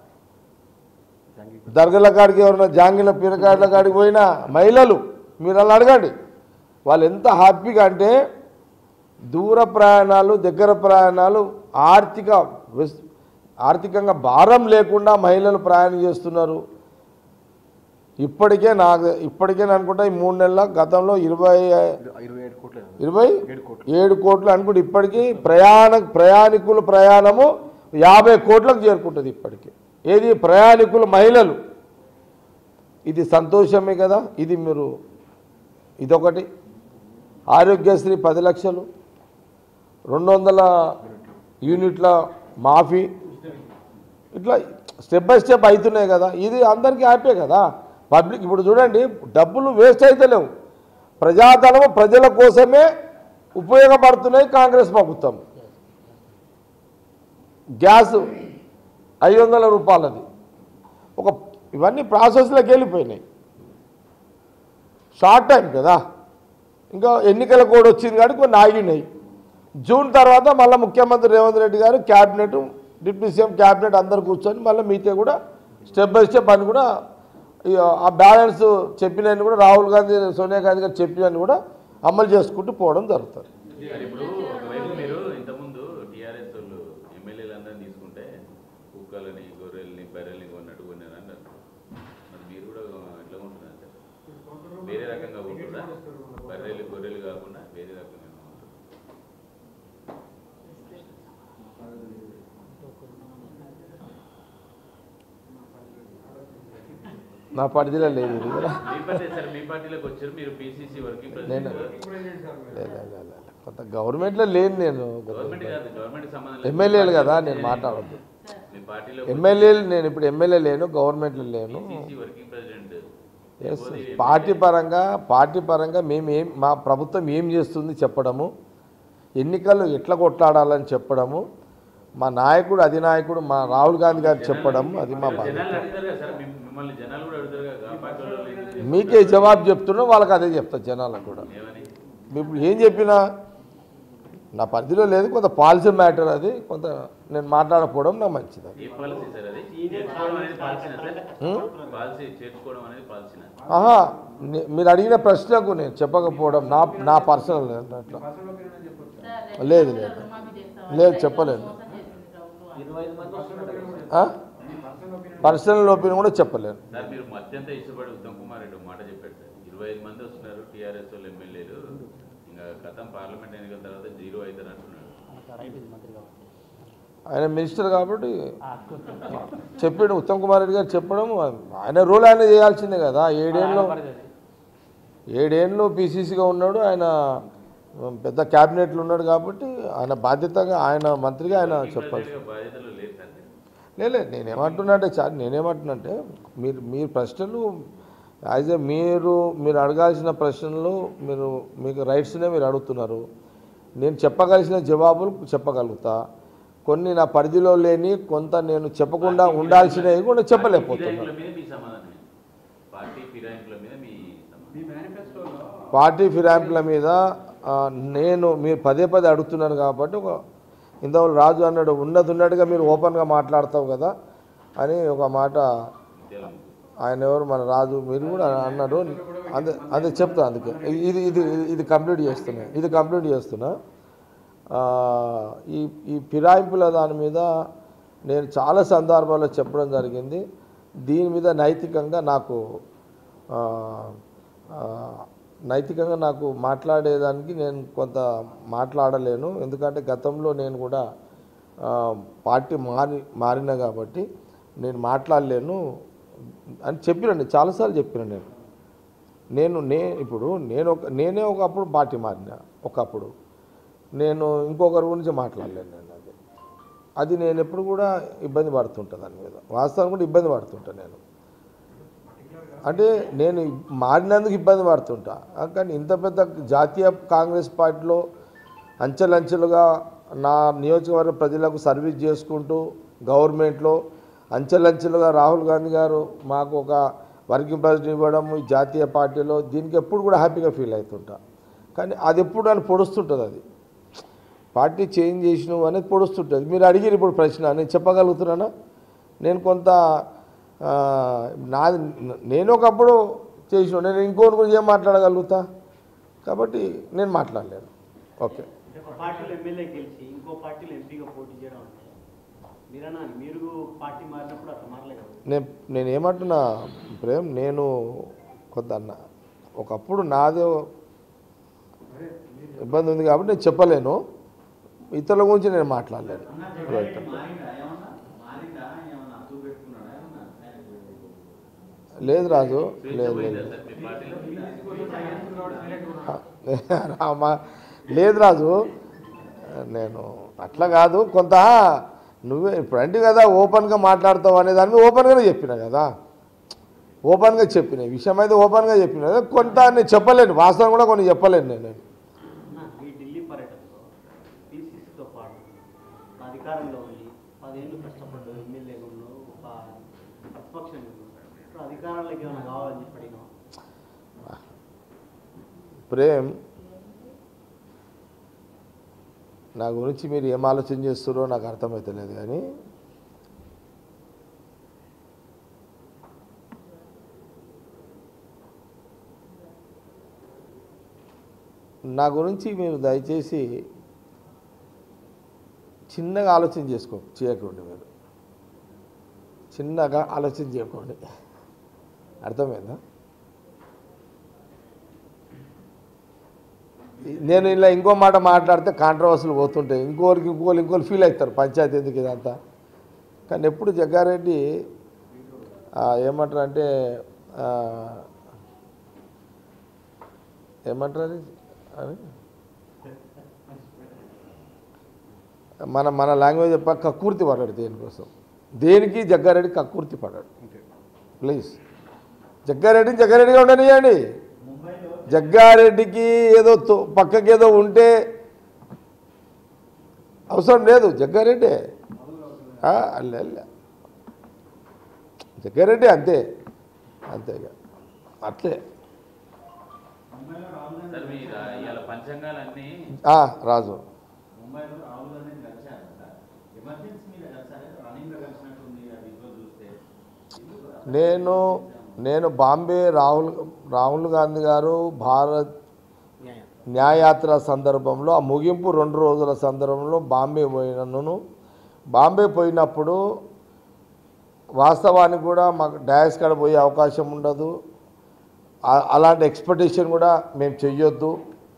దర్గల కాడికి ఎవరైనా జాంగిల పీరకాయల కాడికి పోయినా మహిళలు మీరు అలా అడగండి వాళ్ళు ఎంత హ్యాపీగా అంటే దూర ప్రయాణాలు దగ్గర ప్రయాణాలు ఆర్థిక విస్- ఆర్థికంగా భారం లేకుండా మహిళలు ప్రయాణం చేస్తున్నారు ఇప్పటికే నాకు ఇప్పటికే నేను అనుకుంటా ఈ మూడు నెలల గతంలో ఇరవై ఇరవై ఏడు కోట్లు అనుకుంటే ఇప్పటికీ ప్రయాణ ప్రయాణికుల ప్రయాణము యాభై కోట్లకు చేరుకుంటుంది ఇప్పటికీ ఏది ప్రయాణికులు మహిళలు ఇది సంతోషమే కదా ఇది మీరు ఇదొకటి ఆరోగ్యశ్రీ పది లక్షలు రెండు వందల యూనిట్ల మాఫీ ఇట్లా స్టెప్ బై స్టెప్ అవుతున్నాయి కదా ఇది అందరికీ హ్యాపీ కదా పబ్లిక్ ఇప్పుడు చూడండి డబ్బులు వేస్ట్ అయితే లేవు ప్రజాధనము ప్రజల కోసమే ఉపయోగపడుతున్నాయి కాంగ్రెస్ ప్రభుత్వం గ్యాస్ ఐదు వందల రూపాయలది ఒక ఇవన్నీ ప్రాసెస్లోకి వెళ్ళిపోయినాయి షార్ట్ టైం కదా ఇంకా ఎన్నికల కోడ్ వచ్చింది కాబట్టి కొన్ని ఆగినాయి జూన్ తర్వాత మళ్ళీ ముఖ్యమంత్రి రేవంత్ రెడ్డి గారు క్యాబినెట్ డిప్యూటీ సీఎం క్యాబినెట్ అందరు కూర్చొని మళ్ళీ మీతో కూడా స్టెప్ బై స్టెప్ అని కూడా ఈ ఆ బ్యాలెన్స్ చెప్పినవి కూడా రాహుల్ గాంధీ సోనియా గాంధీ గారు చెప్పినవి కూడా అమలు చేసుకుంటూ పోవడం జరుగుతుంది మరి ఇప్పుడు ఒకవైపు మీరు ఇంతకుముందు టీఆర్ఎస్ వాళ్ళు ఎమ్మెల్యేలందరినీ తీసుకుంటే కుక్కలని గొర్రెల్ని బర్రెల్ని కొన్నట్టు కొన్నారు అన్నారు మరి మీరు కూడా ఎట్లా కొంటున్నారు సార్ వేరే రకంగా కొంటున్నారా బర్రెలు గొర్రెలు కాకుండా వేరే రకంగా కొంటున్నారా? నా పరిధిలో లేదు ఇది కూడా మీ పార్టీ సార్ మీ పార్టీలోకి వచ్చారు మీరు పిసిసి వర్కింగ్ నేను ప్రెసిడెంట్ లే, లే, లే, లే. కొంత గవర్నమెంట్లో లేను నేను గవర్నమెంట్ కాదు గవర్నమెంట్ సంబంధం లేదు. ఎమ్మెల్యేలు కదా నేను మాట్లాడద్దు మీ పార్టీలో ఎమ్మెల్యేలు నేను ఇప్పుడు ఎమ్మెల్యే లేను గవర్నమెంట్లో లేను PCC working president yes party పరంగా పార్టీ పరంగా మేము ఏం మా ప్రభుత్వం ఏం చేస్తుంది చెప్పడము ఎన్నికలు ఎట్లా కొట్లాడాలని చెప్పడము మా నాయకుడు అధినాయకుడు మా రాహుల్ గాంధీ గారు చెప్పడం అది మా బాధ్యత జనాలు అడుగుతారు కదా సార్ మిమ్- మిమ్మల్ని జనాలు కూడా అడుగుతారు కదా ఆ పార్టీ వాళ్ళు ఏం చేస్తారు? మీకే జవాబు చెప్తున్నా వాళ్ళకి అదే చెప్తా జనాలకు కూడా ఏమని ఇప్పుడు ఏం చెప్పినా నా పరిధిలో లేదు కొంత పాలసీ మ్యాటర్ అది కొంత నేను మాట్లాడకపోవడం నాకు మంచిది అది ఏ పాలసీ సార్ అది సీనియర్ చేర్చుకోవడం అనేది పాలసీనా సార్ ఉం? పాలసీ చేర్చుకోవడం అనేది పాలసీనా ఆహా నే- మీరు అడిగిన ప్రశ్నకు నేను చెప్పకపోవడం నా నా పర్సనల్ అట్లా పర్సనల్ ఒపీనియన్ అని చెప్పొచ్చు సార్, లేదు, రైతులు లేదు. రుణమాఫీ చేస్తామని లేదు, రైతులను చెప్పలేదు. మోసం చేసింది ప్రభుత్వం. ఇరవై ఐదు మంది వస్తున్నారు ఆ? పర్సనల్ ఒపీనియన్ పర్సనల్ ఒపీనియన్ కూడా చెప్పలేను సార్ మీరు అత్యంత ఇష్టపడి ఉత్తమ్ కుమార్ రెడ్డి ఒక మాట చెప్పాడు సార్ ఇరవై ఐదు మంది వస్తున్నారు టీఆర్ఎస్ వాళ్ళు ఎమ్మెల్యేలు ఇంకా గతం పార్లమెంట్ ఎన్నికల తర్వాత జీరో అవుతారు అంటున్నాడు అయిపోయింది మంత్రి కాబట్టి ఆయన మినిస్టర్ కాబట్టి ఆ, కూర్చో. చెప్పాడు ఉత్తమ్ కుమార్ రెడ్డి గారు చెప్పడం ఆయన రూల్ ఆయన చేయాల్సిందే కదా ఏడేళ్ళు ఆయన పరిధి అది. ఏడేళ్ళు పీసీసీగా ఉన్నాడు ఆయన పెద్ద క్యాబినెట్లో ఉన్నాడు కాబట్టి ఆయన బాధ్యతగా ఆయన మంత్రిగా ఆయన చెప్పాల్సి ప్రెసిడెంట్గా బాధ్యతలు లేదు సార్ లేదు నేనేమంటున్నా అంటే చాలు నేనేమంటున్నా అంటే మీరు మీరు ప్రశ్నలు యాజ్ ఏ మీరు మీరు అడగాల్సిన ప్రశ్నలు మీరు మీకు రైట్స్నే మీరు అడుగుతున్నారు నేను చెప్పగలిసిన జవాబులు చెప్పగలుగుతా కొన్ని నా పరిధిలో లేని కొంత నేను చెప్పకుండా ఉండాల్సినవి కూడా చెప్పలేకపోతున్నాను ఫిరాయింపుల మీద మీ సమాధానం ఏంటి? పార్టీ ఫిరాయింపుల మీద మీ సమాధానం మీ మేనిఫెస్టోలో పార్టీ ఫిరాయింపుల మీద ఆ, నేను మీరు పదే పదే అడుగుతున్నారు కాబట్టి ఒక ఇంతవరకు రాజు అన్నాడు ఉన్నది ఉన్నట్టుగా మీరు ఓపెన్గా మాట్లాడతావు కదా అని ఒక మాట తెలుగు ఆయన ఎవరు మన రాజు మీరు కూడా అన్నాడు అదే అదే చెప్తా అందుకే ఇది ఇది ఇది కంప్లీట్ చేస్తున్నా ఇది కంప్లీట్ చేస్తున్నా ఆ, ఈ ఈ ఫిరాయింపుల దాని మీద నేను చాలా సందర్భాల్లో చెప్పడం జరిగింది దీని మీద నైతికంగా నాకు ఆ, ఆ, నైతికంగా నాకు మాట్లాడేదానికి నేను కొంత మాట్లాడలేను ఎందుకంటే గతంలో నేను కూడా ఆ, పార్టీ మారి మారిన కాబట్టి నేను మాట్లాడలేను అని చెప్పినండి చాలాసార్లు చెప్పిన నేను నేను నే ఇప్పుడు నేను ఒక నేనే ఒకప్పుడు పార్టీ మారిన ఒకప్పుడు నేను ఇంకొకరి గురించి మాట్లాడలేను నేను అది అది నేను ఎప్పుడు కూడా ఇబ్బంది పడుతుంటా దాని మీద వాస్తవం కూడా ఇబ్బంది పడుతుంటా నేను అంటే నేను మారినందుకు ఇబ్బంది పడుతుంటా ఆ, కానీ ఇంత పెద్ద జాతీయ కాంగ్రెస్ పార్టీలో అంచెలంచెలుగా నా నియోజకవర్గ ప్రజలకు సర్వీస్ చేసుకుంటూ గవర్నమెంట్లో అంచెలంచెలుగా రాహుల్ గాంధీ గారు మాకు ఒక వర్కింగ్ ప్రెసిడెంట్ ఇవ్వడం ఈ జాతీయ పార్టీలో దీనికి ఎప్పుడు కూడా హ్యాపీగా ఫీల్ అవుతుంటా కానీ అది ఎప్పుడు నన్ను పొడుస్తుంటుంది అది పార్టీ చేంజ్ చేసినావు అనేది పొడుస్తుంటుంది మీరు అడిగిరు ఇప్పుడు ప్రశ్న నేను చెప్పగలుగుతున్నానా నేను కొంత ఆ, నాది నేను ఒకప్పుడు చేసిన నేను ఇంకోటి గురించి ఏం మాట్లాడగలుగుతా కాబట్టి నేను మాట్లాడలేను ఓకే ఒక పార్టీలో ఎమ్మెల్యే గెలిచి ఇంకో పార్టీలో ఎంపీగా పోటీ చేయడం అంటే మీరన్నా మీరు పార్టీ మారినప్పుడు అట్లా మారలేదు కదా నేను నేను ఏమంటున్నా ప్రేమ్ నేను కొంత అన్న ఒకప్పుడు నాదే ఇబ్బంది ఉంది కాబట్టి నేను చెప్పలేను ఇతరుల గురించి నేను మాట్లాడలేను అన్న జగ్గారెడ్డి మారిందా ఏమన్నా మారిందా ఏమన్నా అదుపు పెట్టుకున్నాడా ఏమన్నా ఆయనకు లేదు రాజు స్వేచ్ఛ లేదు పోయిందా లేదు సార్ మీ పార్టీలో రామా లేదు రాజు నేను అట్లా కాదు కొంత నువ్వే ఇప్పుడు అంటే కదా ఓపెన్గా మాట్లాడతావు అనే దాని మీద ఓపెన్గానే చెప్పిన కదా ఓపెన్గా చెప్పిన ఈ విషయం అయితే ఓపెన్గా చెప్పిన కదా కొంత నేను చెప్పలేను వాస్తవం కూడా కొన్ని చెప్పలేను నేను అన్న, ఈ ఢిల్లీ పర్యటనలో పీసీసీతో పాటు అధికారంలో ఉండి పదేళ్ళు కష్టపడ్డు ఎమ్మెల్యేగా ఉన్నావు ఒక ప్రతిపక్షంగా ఉన్నావు ఇప్పుడు అధికారంలోకి ఏమైనా కావాలని చెప్పి అడిగినావు ప్రేమ్ నా గురించి మీరు ఏం ఆలోచన చేస్తారో నాకు అర్థమవుతలేదు కానీ నా గురించి మీరు దయచేసి చిన్నగా ఆలోచన చేసుకో చేయకండి మీరు చిన్నగా ఆలోచన చేయకండి అర్థమైందా నేను ఇలా ఇంకో మాట మాట్లాడితే కాంట్రవర్సీలు పోతుంటాయి ఇంకోరికి ఇంకోరు ఇంకోరు ఫీల్ అవుతారు పంచాయతీ ఎందుకు ఇదంతా కానీ ఎప్పుడు జగ్గారెడ్డి ఆ, ఏమంటారు అంటే ఆ, ఏమంటారు అది అని మన మన లాంగ్వేజ్ చెప్ప కక్కుర్తి పడ్డాడు దేనికోసం దేనికి జగ్గారెడ్డి కక్కుర్తి పడ్డాడు ప్లీజ్ జగ్గారెడ్డిని జగ్గారెడ్డిగా ఉండనియండి జగ్గారెడ్డికి ఏదో తో- పక్కకి ఏదో ఉంటే అవసరం లేదు జగ్గారెడ్డి ఆ, అల్లే అల్లే జగ్గారెడ్డి అంతే అంతే ఇక అట్లే సార్ మీ రా- ఇవాళ పంచాంగాలన్నీ ఆ, రాజు ముంబైలో రాహుల్ గాంధీ కలిశారు కదా ఎమర్జెన్సీ మీద కలిసారు రన్నింగ్ లో కలిసినట్టుంది అది ఇంట్లో చూస్తే ఎందుకు నేను నేను బాంబే రాహుల్ రాహుల్ గాంధీ గారు భారత్ న్యాయయాత్ర సందర్భంలో ఆ ముగింపు రెండు రోజుల సందర్భంలో బాంబే పోయినను బాంబే పోయినప్పుడు వాస్తవానికి కూడా మాకు డాయస్ కాడ పోయే అవకాశం ఉండదు ఆ- అలాంటి ఎక్స్పెక్టేషన్ కూడా మేము చెయ్యొద్దు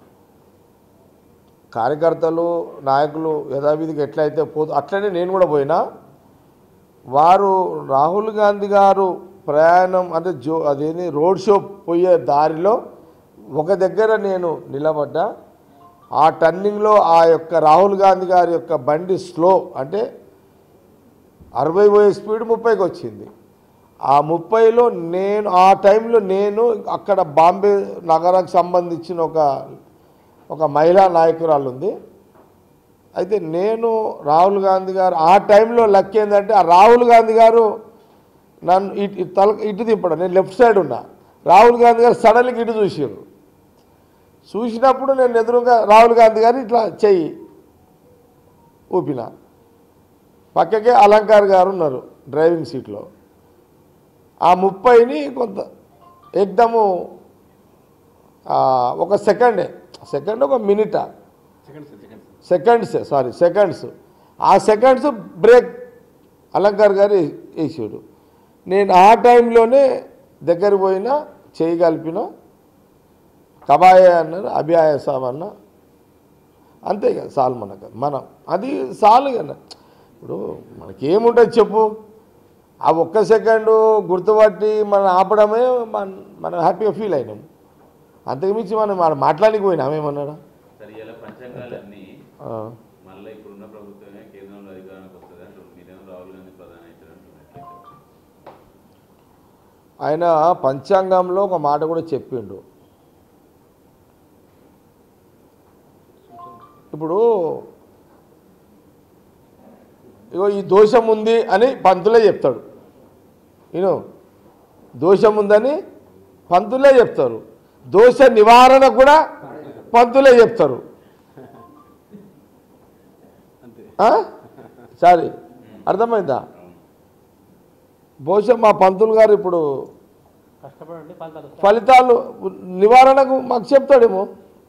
కార్యకర్తలు నాయకులు యథావిధిగా ఎట్లయితే పోదు అట్లనే నేను కూడా పోయినా వారు రాహుల్ గాంధీ గారు ప్రయాణం అంటే జో అదేంటి రోడ్ షో పోయే దారిలో ఒక దగ్గర నేను నిలబడ్డా ఆ టర్నింగ్లో ఆ యొక్క రాహుల్ గాంధీ గారి యొక్క బండి స్లో అంటే అరవై పోయే స్పీడ్ ముప్పైకి వచ్చింది ఆ ముప్పైలో నేను ఆ టైంలో నేను అక్కడ బాంబే నగరానికి సంబంధించిన ఒక ఒక మహిళా నాయకురాలు ఉంది అయితే నేను రాహుల్ గాంధీ గారు ఆ టైంలో లక్ ఏంటంటే ఆ రాహుల్ గాంధీ గారు నన్ను ఇటు ఇటు తల ఇటు తిప్పడం నేను లెఫ్ట్ సైడ్ ఉన్నా రాహుల్ గాంధీ గారు సడన్గా ఇటు చూసారు చూసినప్పుడు నేను ఎదురుగా రాహుల్ గాంధీ గారు ఇట్లా చెయ్యి ఊపిన పక్కకే అలంకార్ గారు ఉన్నారు డ్రైవింగ్ సీట్లో ఆ ముప్పైని కొంత ఎగ్దము ఆ, ఒక సెకండే సెకండ్ ఒక మినిటా సెకండ్స్ సారీ సెకండ్స్ ఆ సెకండ్స్ బ్రేక్ అలంకార్ గారు వే- వేసాడు నేను ఆ టైంలోనే దగ్గర పోయినా చేయి కలిపిన కబాయ అన్నారు అభియాయ సాబ్ అన్న అంతే కదా సాల్ మనకు మనం అది సాలు కదా ఇప్పుడు మనకేముంటుంది చెప్పు ఆ ఒక్క సెకండు గుర్తుపట్టి మనం ఆపడమే మన మనం హ్యాపీగా ఫీల్ అయినాం అంతకుమించి మనం మనం మాట్లాడికి పోయినాం ఏమన్నాడా సరే ఇలా పంచాంగాలన్నీ ఆ. మళ్ళీ ఇప్పుడున్న ప్రభుత్వమే కేంద్రంలో అధికారానికి వస్తుంది అంటారు మీరేమో రాహుల్ గాంధీ ప్రధాని అవుతారు అంటున్నారు ఆయన పంచాంగంలో ఒక మాట కూడా చెప్పిండు ఇప్పుడు ఇగో ఈ దోషం ఉంది అని పంతులే చెప్తాడు నేను దోషం ఉందని పంతులే చెప్తారు దోష నివారణ కూడా పంతులే చెప్తారు ఆ? సారీ అర్థమైందా బహుశా మా పంతులు గారు ఇప్పుడు కష్టపడండి ఫలితాలు వస్తాయి. ఫలితాలు నివారణకు మాకు చెప్తాడేమో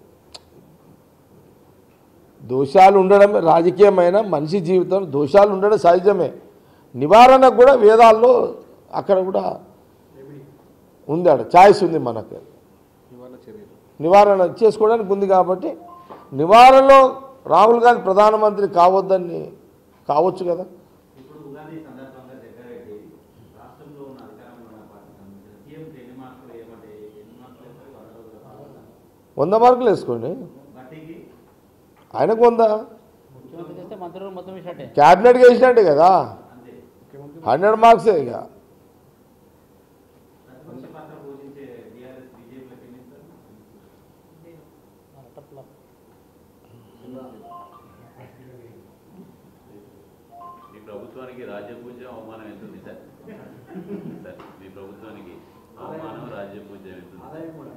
దోషాలు ఉండడం రాజకీయమైన మనిషి జీవితం దోషాలు ఉండడం సహజమే నివారణకు కూడా వేదాల్లో అక్కడ కూడా ఉంది ఆడ ఛాయిస్ ఉంది మనకు నివారణ చేసుకోవడానికి ఉంది కాబట్టి నివారణలో రాహుల్ గాంధీ ప్రధానమంత్రి కావద్దని కావచ్చు కదా ఇప్పుడు ఉగాది సందర్భంగా జగ్గారెడ్డి రాష్ట్రంలో ఉన్న అధికారంలో ఉన్న పార్టీ సంబంధించిన సీఎం ఎన్ని మార్కులు ఏమంటే ఎన్ని మార్కులు వేస్తారు వంద రోజుల పాలన వంద మార్కులు వేసుకోండి బట్టికి ఆయనకు వంద ముఖ్యమంత్రి చేస్తే మంత్రులు మొత్తం వేసినట్టే క్యాబినెట్కి వేసినట్టే కదా అంతే హండ్రెడ్ మార్క్సే ఇక ప్రతిపక్ష పాత్ర పోషించే టీఆర్ఎస్ బీజేపీలకు ఎన్ని ఇస్తారు అట్లా మీ ప్రభుత్వానికి రాజ్య పూజ్యం అవమానం ఎంత ఉంది సార్ సార్ మీ ప్రభుత్వానికి అవమానం రాజ్య పూజ్యం ఎంత ఉంది ఆదాయం కూడా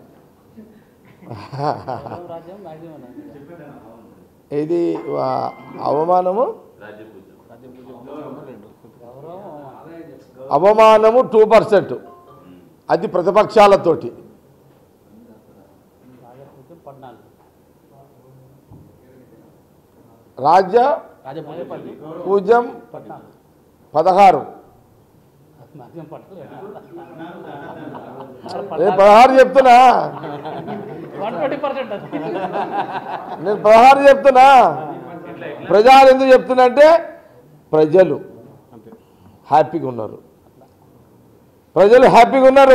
కేవలం రాజ్యం మ్యాక్సిమం ఇది ఆ, అవమానము రాజ్య పూజ్యం గౌరవం ఆదాయం చెప్తారు అవమానము టూ పర్సెంట్ అది ప్రతిపక్షాలతోటి రాజపూజ్యం పద్నాలుగు రాజ్య రాజపూజ్యం పది పూజ్యం పద్నాలుగు పదహారు మ్యాక్సిమం పద్నాలుగు నేను పదహారు చెప్తున్నా వన్ ట్వంటీ పర్సెంట్ అది నేను పదహారు చెప్తున్నా ప్రజలు ఎందుకు చెప్తున్నా అంటే ప్రజలు హ్యాపీగా ఉన్నారు ప్రజలు హ్యాపీగా ఉన్నారు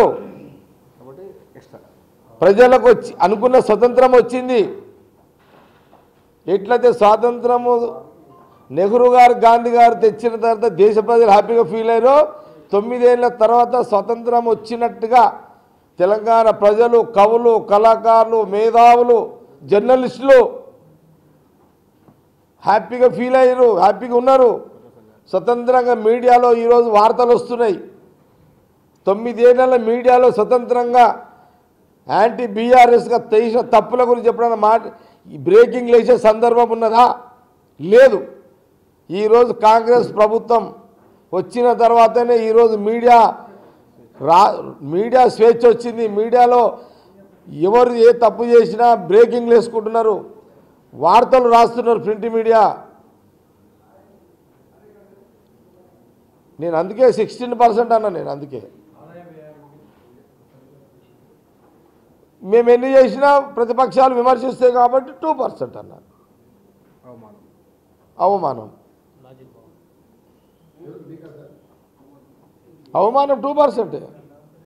ప్రజలకు వచ్చి అనుకున్న స్వతంత్రం వచ్చింది ఎట్లయితే స్వాతంత్రము నెహ్రూ గారు గాంధీ గారు తెచ్చిన తర్వాత దేశ ప్రజలు హ్యాపీగా ఫీల్ అయ్యారో తొమ్మిదేళ్ల తర్వాత స్వతంత్రం వచ్చినట్టుగా తెలంగాణ ప్రజలు కవులు కళాకారులు మేధావులు జర్నలిస్టులు హ్యాపీగా ఫీల్ అయ్యారు హ్యాపీగా ఉన్నారు స్వతంత్రంగా మీడియాలో ఈరోజు వార్తలు వస్తున్నాయి తొమ్మిదేళ్ల మీడియాలో స్వతంత్రంగా యాంటీ బీఆర్ఎస్గా చేసిన తప్పుల గురించి ఎప్పుడైనా మాట బ్రేకింగ్ లేచే సందర్భం ఉన్నదా లేదు ఈరోజు కాంగ్రెస్ ప్రభుత్వం వచ్చిన తర్వాతనే ఈరోజు మీడియా రా మీడియా స్వేచ్ఛ వచ్చింది మీడియాలో ఎవరు ఏ తప్పు చేసినా బ్రేకింగ్లు వేసుకుంటున్నారు వార్తలు రాస్తున్నారు ప్రింట్ మీడియా నేను అందుకే సిక్స్టీన్ పర్సెంట్ అన్నా నేను అందుకే మేము ఎన్ని చేసినా ప్రతిపక్షాలు విమర్శిస్తాయి కాబట్టి టూ పర్సెంట్ అన్నారు అవమానం లాజిక్ బాగుంది అవమానం టూ పర్సెంటే